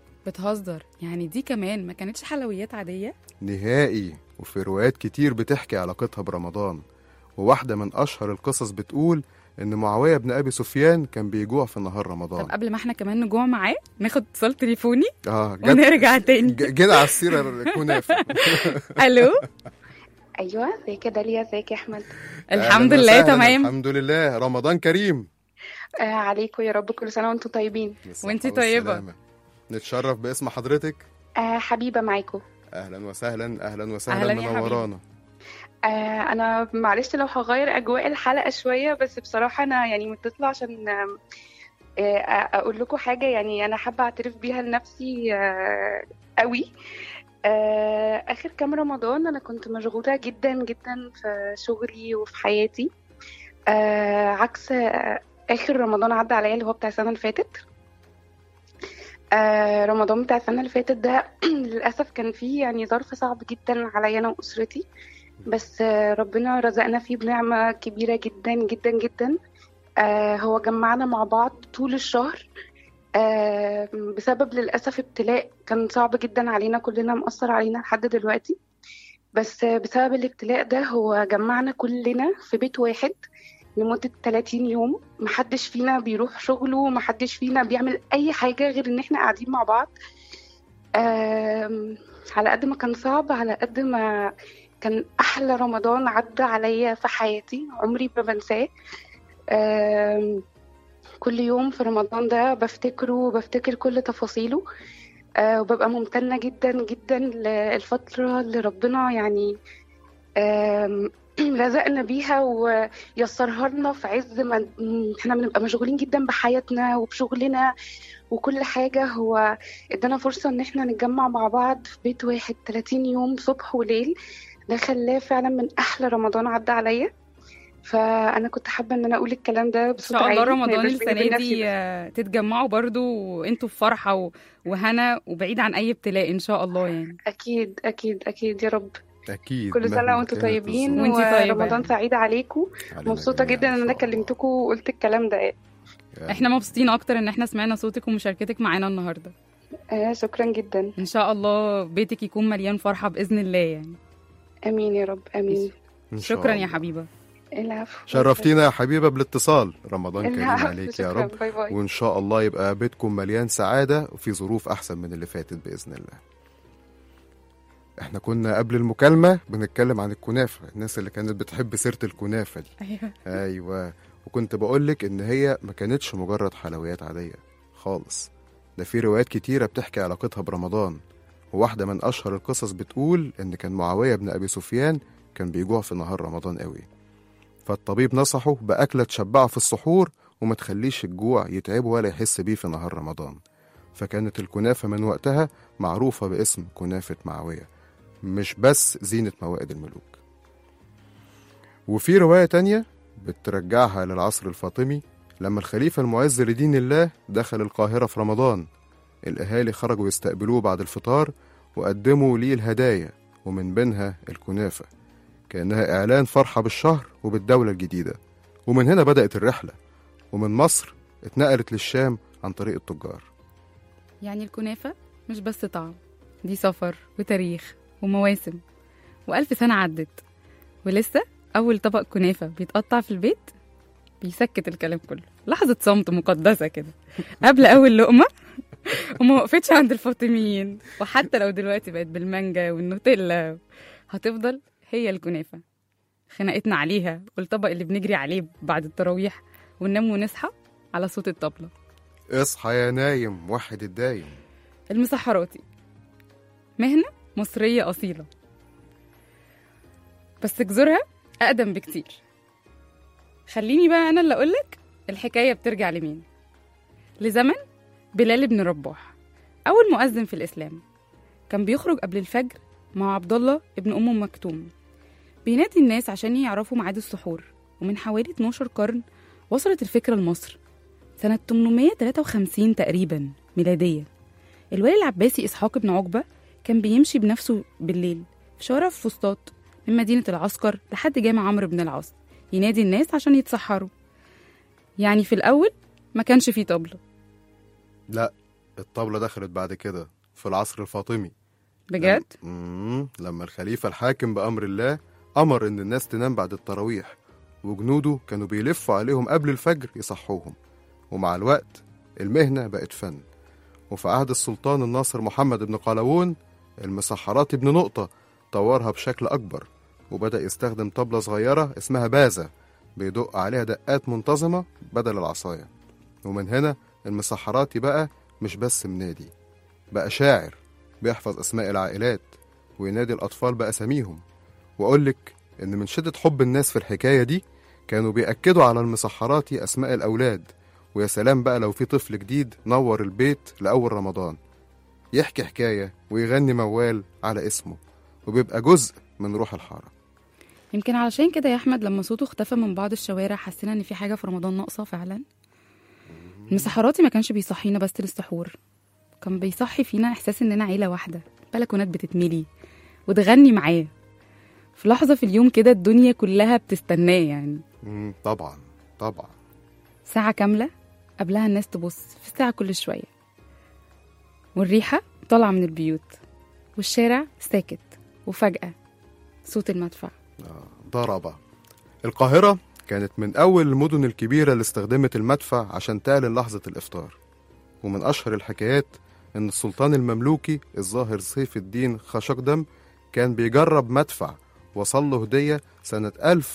بتهزر يعني دي كمان ما كانتش حلويات عادية نهائي وفي روايات كتير بتحكي علاقتها برمضان وواحدة من أشهر القصص بتقول إن معاوية بن أبي سفيان كان بيجوع في نهار طب رمضان قبل ما احنا كمان نجوع معاه ناخد اتصال تليفوني اه جت ونرجع تاني ج- جينا على السيرة الكنافة الو ايوه ازيك يا داليا ازيك يا احمد الحمد أهلاً لله وسهلاً، تمام الحمد لله رمضان كريم آه عليكم يا رب كل سنه وانتم طيبين بالصحة وانتي طيبة. والسلامة. نتشرف باسم حضرتك آه حبيبه معاكم اهلا وسهلا اهلا وسهلا أهلاً يا منورانا آه انا معلش لو هغير اجواء الحلقه شويه بس بصراحه انا يعني متصله عشان آم، آه اقول لكم حاجه يعني انا حابه اعترف بيها لنفسي آه قوي آه اخر كام رمضان انا كنت مشغوله جدا جدا في شغلي وفي حياتي آه عكس آه اخر رمضان عدى عليا اللي هو بتاع السنه اللي فاتت آه رمضان بتاع السنه اللي فاتت ده للاسف كان فيه يعني ظرف صعب جدا عليا انا واسرتي بس آه، ربنا رزقنا فيه بنعمة كبيرة جدا جدا جدا آه، هو جمعنا مع بعض طول الشهر آه، بسبب للأسف ابتلاء كان صعب جدا علينا كلنا مأثر علينا لحد دلوقتي بس آه، بسبب الابتلاء ده هو جمعنا كلنا في بيت واحد لمدة 30 يوم محدش فينا بيروح شغله محدش فينا بيعمل أي حاجة غير إن إحنا قاعدين مع بعض آم، على قد ما كان صعب على قد ما كان أحلى رمضان عدى عليا في حياتي عمري ما بنساه آم، كل يوم في رمضان ده بفتكره وبفتكر كل تفاصيله آه، وببقى ممتنة جدا جدا للفترة اللي ربنا يعني آم، رزقنا بيها ويسرها لنا في عز ما احنا بنبقى مشغولين جدا بحياتنا وبشغلنا وكل حاجة هو ادانا فرصة ان احنا نتجمع مع بعض في بيت واحد 30 يوم صبح وليل ده خلاه فعلا من احلى رمضان عدى عليا فانا كنت حابه ان انا اقول الكلام ده ان بصوت شاء الله عالي، ما رمضان يبقاش بيني السنه وبين نفسي دي بس. آه، تتجمعوا برضو وانتوا في فرحه و- وهنا وبعيد عن اي ابتلاء ان شاء الله يعني اكيد اكيد اكيد يا رب اكيد كل سنه مهما وانتم كانت طيبين الظروف. وانتي طيبة. ورمضان سعيد عليكم علينا مبسوطه جميعاً جدا ان إن انا شاء الله. كلمتكم وقلت الكلام ده يعني احنا مبسوطين اكتر ان احنا سمعنا صوتك ومشاركتك معانا النهارده آه شكرا جدا ان شاء الله بيتك يكون مليان فرحه باذن الله يعني امين يا رب امين إن شاء شكرا يا الله. حبيبه العفو شرفتينا يا حبيبه بالاتصال رمضان كريم العفو، عليك يا شكراً. رب باي باي وان شاء الله يبقى بيتكم مليان سعاده وفي ظروف احسن من اللي فاتت باذن الله احنا كنا قبل المكالمه بنتكلم عن الكنافه الناس اللي كانت بتحب سيره الكنافه دي ايوه ايوه وكنت بقولك ان هي ما كانتش مجرد حلويات عاديه خالص ده في روايات كتيره بتحكي علاقتها برمضان وواحده من اشهر القصص بتقول ان كان معاويه بن ابي سفيان كان بيجوع في نهار رمضان قوي فالطبيب نصحه باكله تشبعه في السحور وما تخليش الجوع يتعبه ولا يحس بيه في نهار رمضان فكانت الكنافه من وقتها معروفه باسم كنافه معاويه مش بس زينه موائد الملوك وفي روايه تانية بترجعها للعصر الفاطمي لما الخليفة المعز لدين الله دخل القاهرة في رمضان الأهالي خرجوا يستقبلوه بعد الفطار وقدموا ليه الهدايا ومن بينها الكنافة كأنها إعلان فرحة بالشهر وبالدولة الجديدة ومن هنا بدأت الرحلة ومن مصر اتنقلت للشام عن طريق التجار يعني الكنافه مش بس طعم دي سفر وتاريخ ومواسم وألف سنة عدت ولسه أول طبق كنافة بيتقطع في البيت بيسكت الكلام كله لحظة صمت مقدسة كده قبل أول لقمة وما وقفتش عند الفاطميين وحتى لو دلوقتي بقت بالمانجا والنوتيلا هتفضل هي الكنافة خناقتنا عليها والطبق اللي بنجري عليه بعد التراويح وننام ونصحى على صوت الطبلة اصحى يا نايم وحد الدايم المسحراتي مهنة مصرية أصيلة بس جذورها أقدم بكتير خليني بقى أنا اللي أقولك الحكاية بترجع لمين لزمن بلال بن رباح أول مؤذن في الإسلام كان بيخرج قبل الفجر مع عبد الله ابن أم مكتوم بينادي الناس عشان يعرفوا ميعاد السحور ومن حوالي 12 قرن وصلت الفكرة لمصر سنة 853 تقريبا ميلادية الوالي العباسي إسحاق بن عقبة كان بيمشي بنفسه بالليل في شوارع فسطاط من مدينة العسكر لحد جامع عمرو بن العاص ينادي الناس عشان يتسحروا يعني في الأول ما كانش فيه طبلة لا الطبلة دخلت بعد كده في العصر الفاطمي بجد مم. لما الخليفة الحاكم بأمر الله أمر إن الناس تنام بعد التراويح وجنوده كانوا بيلفوا عليهم قبل الفجر يصحوهم ومع الوقت المهنة بقت فن وفي عهد السلطان الناصر محمد بن قلاوون المسحراتي بن نقطة طورها بشكل أكبر وبدأ يستخدم طبلة صغيرة اسمها بازة بيدق عليها دقات منتظمة بدل العصاية ومن هنا المسحراتي بقى مش بس منادي بقى شاعر بيحفظ أسماء العائلات وينادي الأطفال بأساميهم وأقولك إن من شدة حب الناس في الحكاية دي كانوا بيأكدوا على المسحراتي أسماء الأولاد ويا سلام بقى لو في طفل جديد نور البيت لأول رمضان يحكي حكاية ويغني موال على اسمه وبيبقى جزء من روح الحارة يمكن علشان كده يا أحمد لما صوته اختفى من بعض الشوارع حسينا إن في حاجة في رمضان ناقصة فعلا المسحراتي ما كانش بيصحينا بس للسحور كان بيصحي فينا إحساس إننا عيلة واحدة بلكونات بتتملي وتغني معاه في لحظة في اليوم كده الدنيا كلها بتستناه يعني مم، طبعا طبعا ساعة كاملة قبلها الناس تبص في الساعة كل شوية والريحة طالعة من البيوت والشارع ساكت وفجأة صوت المدفع ضربة القاهرة كانت من أول المدن الكبيرة اللي استخدمت المدفع عشان تعلن لحظة الإفطار ومن أشهر الحكايات إن السلطان المملوكي الظاهر سيف الدين خشقدم كان بيجرب مدفع وصل له هدية سنة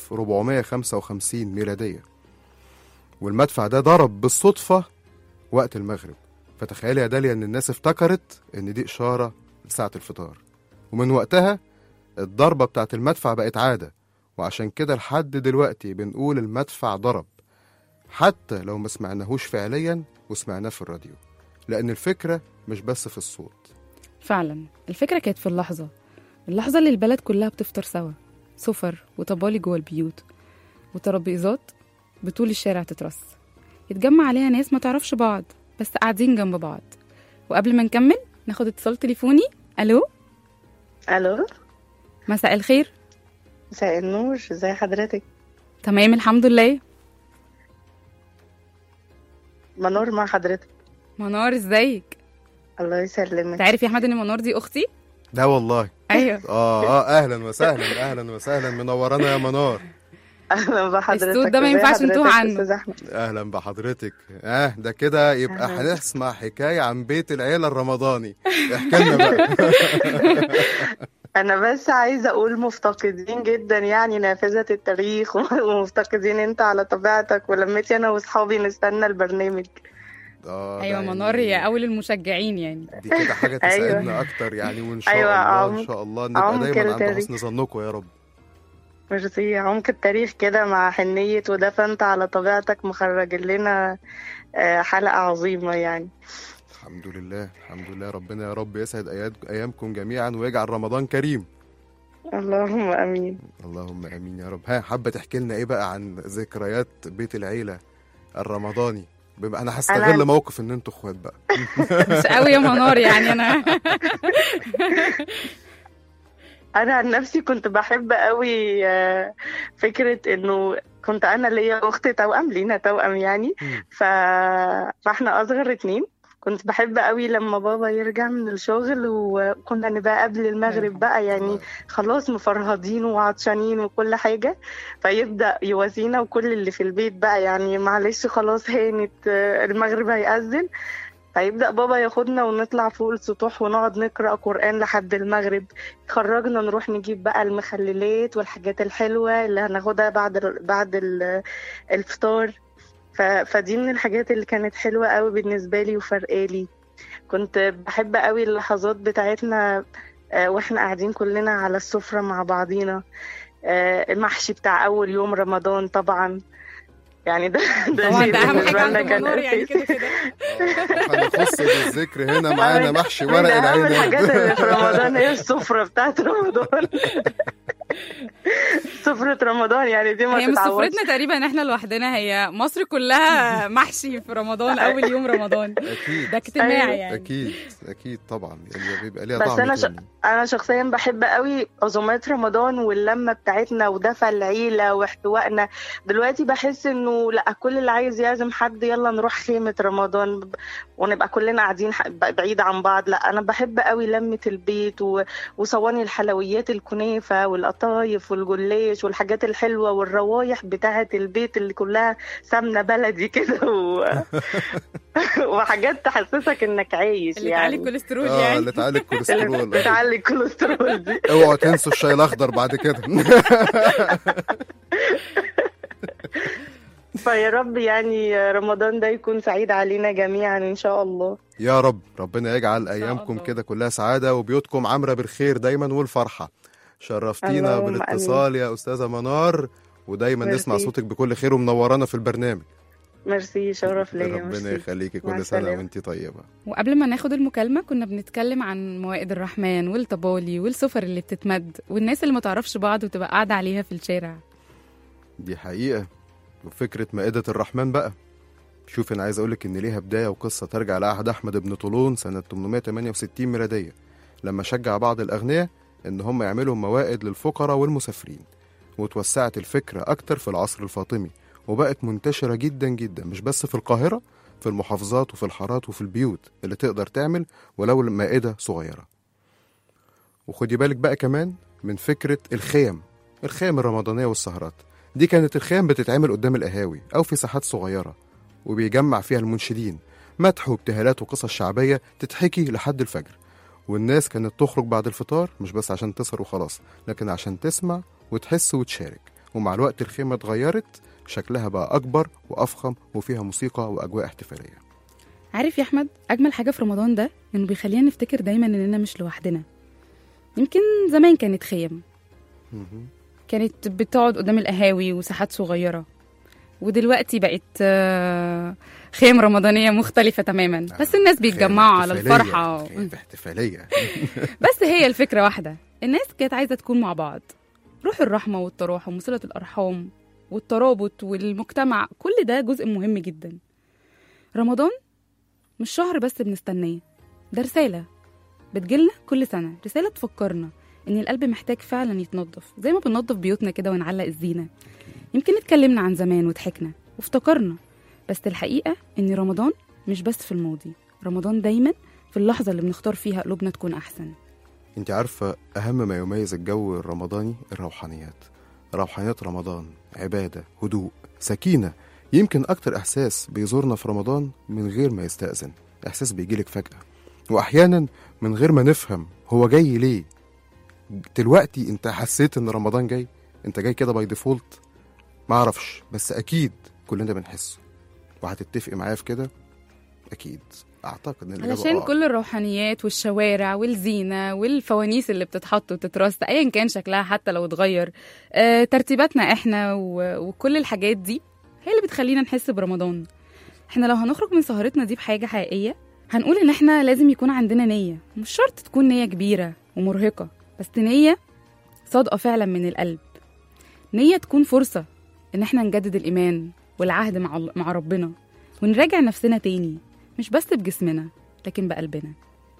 1455 ميلادية والمدفع ده ضرب بالصدفة وقت المغرب فتخيلي يا داليا إن الناس افتكرت إن دي إشارة لساعة الفطار ومن وقتها الضربة بتاعت المدفع بقت عادة وعشان كده لحد دلوقتي بنقول المدفع ضرب حتى لو ما سمعناهوش فعليا وسمعناه في الراديو لأن الفكرة مش بس في الصوت فعلا الفكرة كانت في اللحظة اللحظة اللي البلد كلها بتفطر سوا سفر وطبالي جوه البيوت وترابيزات بطول الشارع تترص يتجمع عليها ناس ما تعرفش بعض بس قاعدين جنب بعض وقبل ما نكمل ناخد اتصال تليفوني الو الو مساء الخير مساء النور ازي حضرتك تمام الحمد لله منور مع حضرتك منار ازيك الله يسلمك تعرف يا احمد ان منار دي اختي لا والله ايوه اه اه اهلا وسهلا اهلا وسهلا منورانا يا منار اهلا بحضرتك الصوت ده ما ازي ينفعش حضرتك نتوه يا عنه. أستاذ أحمد؟ اهلا بحضرتك اه ده كده يبقى أهلاً. هنسمع حكايه عن بيت العيله الرمضاني احكي لنا بقى انا بس عايزه اقول مفتقدين جدا يعني نافذه التاريخ ومفتقدين انت على طبيعتك ولميتي انا واصحابي نستنى البرنامج اه ده ايوه يعني منار هي اول المشجعين يعني دي كده حاجه أيوة. تسعدنا اكتر يعني وان شاء أيوة، الله ان عمق- شاء الله نبقى عمق دايما عند التاريخ. حسن ظنكم يا رب ميرسي عمق التاريخ كده مع حنيه وده فانت على طبيعتك مخرج لنا آه، حلقه عظيمه يعني الحمد لله الحمد لله ربنا يا رب يسعد أياد- ايامكم جميعا ويجعل رمضان كريم اللهم امين اللهم امين يا رب ها حابه تحكي لنا ايه بقى عن ذكريات بيت العيله الرمضاني بما انا هستغل أنا- موقف ان انتوا اخوات بقى مش قوي يا منار يعني انا انا عن نفسي كنت بحب قوي آه، فكره انه كنت انا ليا اخت توأم لينا توأم يعني مم. ف... فاحنا اصغر اتنين كنت بحب قوي لما بابا يرجع من الشغل وكنا نبقى قبل المغرب بقى يعني خلاص مفرهدين وعطشانين وكل حاجة فيبدأ يواسينا وكل اللي في البيت بقى يعني معلش خلاص هانت آه، المغرب هيأذن فيبدأ بابا ياخدنا ونطلع فوق السطوح ونقعد نقرأ قرآن لحد المغرب خرجنا نروح نجيب بقى المخللات والحاجات الحلوة اللي هناخدها بعد ال- بعد ال- الفطار ف... فدي من الحاجات اللي كانت حلوة قوي بالنسبة لي وفرقالي كنت بحب قوي اللحظات بتاعتنا آه، واحنا قاعدين كلنا على السفرة مع بعضينا آه، المحشي بتاع أول يوم رمضان طبعا يعني ده ده طبعا شيء ده اهم بالنسبة حاجه لنا عند كان منار يعني أساسي. كده كده هنخص بالذكر هنا معانا محشي من ورق أهم الحاجات اللي العنب في رمضان هي السفرة بتاعت رمضان سفرة رمضان يعني دي ما هي مش تتعوضش سفرتنا تقريبا احنا لوحدنا هي مصر كلها محشي في رمضان اول يوم رمضان اكيد ده اجتماعي أيوة. يعني اكيد اكيد طبعا يعني بيبقى ليها بس طعم أنا ش- تاني انا شخصيا بحب قوي عزومات رمضان واللمه بتاعتنا ودفى العيله واحتوائنا دلوقتي بحس انه لا كل اللي عايز يعزم حد يلا نروح خيمه رمضان ب- ونبقى كلنا قاعدين ح- ب- بعيد عن بعض لا انا بحب قوي لمه البيت و- وصواني الحلويات الكنافه والقطايف والجلاش والحاجات الحلوه والروايح بتاعه البيت اللي كلها سمنه بلدي كده و... وحاجات تحسسك انك عايش اللي تعلي يعني الكوليسترول اه يعني اللي تعالي الكوليسترول بتعلي الكوليسترول دي اوعوا تنسوا الشاي الاخضر بعد كده فيا رب يعني رمضان ده يكون سعيد علينا جميعا ان شاء الله يا رب ربنا يجعل ايامكم الله. كده كلها سعاده وبيوتكم عامره بالخير دايما والفرحه شرفتينا اللهم بالاتصال يا استاذه منار ودايما ميرسي. نسمع صوتك بكل خير ومنورانا في البرنامج ميرسي شرف ليا ربنا ميرسي يخليكي مع كل سنه السلامة. وانت طيبه وقبل ما ناخد المكالمة كنا بنتكلم عن موائد الرحمن والطبالي والسفر اللي بتتمد والناس اللي ما تعرفش بعض وتبقى قاعدة عليها في الشارع دي حقيقه وفكره مائده الرحمن بقى شوف انا عايز اقولك ان ليها بدايه وقصه ترجع لعهد احمد بن طولون سنه 868 ميلاديه لما شجع بعض الاغنياء ان هم يعملوا موائد للفقراء والمسافرين وتوسعت الفكره اكتر في العصر الفاطمي وبقت منتشره جدا جدا مش بس في القاهره في المحافظات وفي الحارات وفي البيوت اللي تقدر تعمل ولو مائده صغيره وخدي بالك بقى كمان من فكره الخيم الخيم الرمضانيه والسهرات دي كانت الخيم بتتعمل قدام القهاوي او في ساحات صغيره وبيجمع فيها المنشدين مدح وابتهالات وقصص شعبيه تتحكي لحد الفجر والناس كانت تخرج بعد الفطار مش بس عشان تسهر وخلاص لكن عشان تسمع وتحس وتشارك ومع الوقت الخيمة اتغيرت شكلها بقى أكبر وأفخم وفيها موسيقى وأجواء احتفالية عارف يا أحمد أجمل حاجة في رمضان ده إنه بيخلينا نفتكر دايما إننا مش لوحدنا يمكن زمان كانت خيم مهم. كانت بتقعد قدام القهاوي وساحات صغيرة ودلوقتي بقت آه، خيم رمضانية مختلفة تماما بس الناس بيتجمعوا على احتفالية. الفرحة خيم احتفالية بس هي الفكرة واحدة الناس كانت عايزة تكون مع بعض روح الرحمة والتراحم وصلة الأرحام والترابط والمجتمع كل ده جزء مهم جدا رمضان مش شهر بس بنستناه ده رسالة بتجيلنا كل سنة رسالة تفكرنا إن القلب محتاج فعلا يتنضف زي ما بننضف بيوتنا كده ونعلق الزينة يمكن اتكلمنا عن زمان وضحكنا وافتكرنا بس الحقيقة إن رمضان مش بس في الماضي رمضان دايما في اللحظة اللي بنختار فيها قلوبنا تكون أحسن انت عارفة أهم ما يميز الجو الرمضاني الروحانيات روحانيات رمضان عبادة هدوء سكينة يمكن أكتر إحساس بيزورنا في رمضان من غير ما يستأذن إحساس بيجيلك فجأة وأحيانا من غير ما نفهم هو جاي ليه دلوقتي انت حسيت ان رمضان جاي انت جاي كده باي ديفولت معرفش بس اكيد كلنا بنحسه وهتتفق معايا في كده اكيد اعتقد ان الإجابة علشان آه. كل الروحانيات والشوارع والزينة والفوانيس اللي بتتحط وتترص أيا كان شكلها حتى لو اتغير آه، ترتيباتنا احنا و- وكل الحاجات دي هي اللي بتخلينا نحس برمضان احنا لو هنخرج من سهرتنا دي بحاجة حقيقية هنقول ان احنا لازم يكون عندنا نية مش شرط تكون نية كبيرة ومرهقة بس نية صادقة فعلا من القلب نية تكون فرصة ان احنا نجدد الإيمان والعهد مع, ال- مع ربنا ونراجع نفسنا تاني مش بس بجسمنا لكن بقلبنا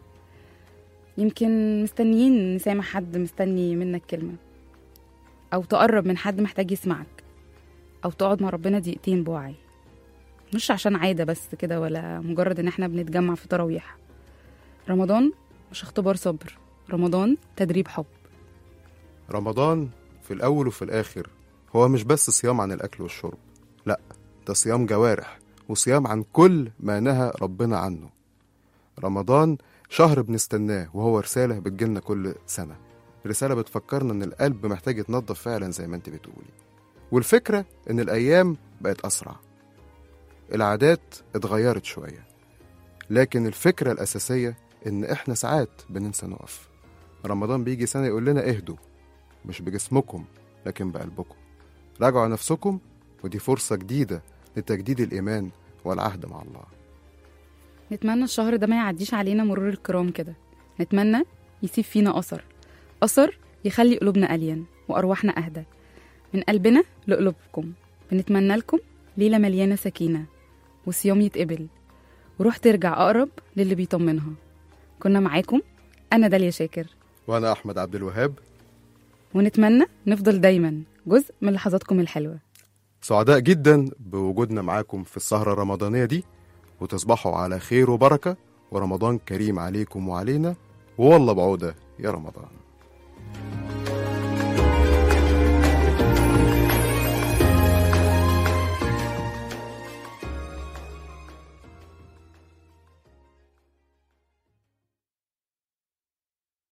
يمكن مستنيين نسامح حد مستني منك كلمة أو تقرب من حد محتاج يسمعك أو تقعد مع ربنا دقيقتين بوعي مش عشان عادة بس كده ولا مجرد إن احنا بنتجمع في تراويح رمضان مش اختبار صبر رمضان تدريب حب رمضان في الأول وفي الآخر هو مش بس صيام عن الأكل والشرب لأ ده صيام جوارح وصيام عن كل ما نهى ربنا عنه رمضان شهر بنستناه وهو رسالة بتجيلنا كل سنة رسالة بتفكرنا إن القلب محتاج يتنضف فعلا زي ما أنت بتقولي والفكرة إن الأيام بقت أسرع العادات اتغيرت شوية لكن الفكرة الأساسية إن إحنا ساعات بننسى نقف رمضان بيجي سنة يقول لنا اهدوا مش بجسمكم لكن بقلبكم راجعوا نفسكم ودي فرصة جديدة لتجديد الإيمان والعهد مع الله نتمنى الشهر ده ما يعديش علينا مرور الكرام كده نتمنى يسيب فينا أثر أثر يخلي قلوبنا ألين وأرواحنا أهدى من قلبنا لقلوبكم بنتمنى لكم ليلة مليانة سكينة وصيام يتقبل وروح ترجع أقرب للي بيطمنها كنا معاكم أنا داليا شاكر وأنا أحمد عبد الوهاب ونتمنى نفضل دايما جزء من لحظاتكم الحلوة سعداء جدا بوجودنا معاكم في السهرة الرمضانية دي وتصبحوا على خير وبركة ورمضان كريم عليكم وعلينا والله بعودة يا رمضان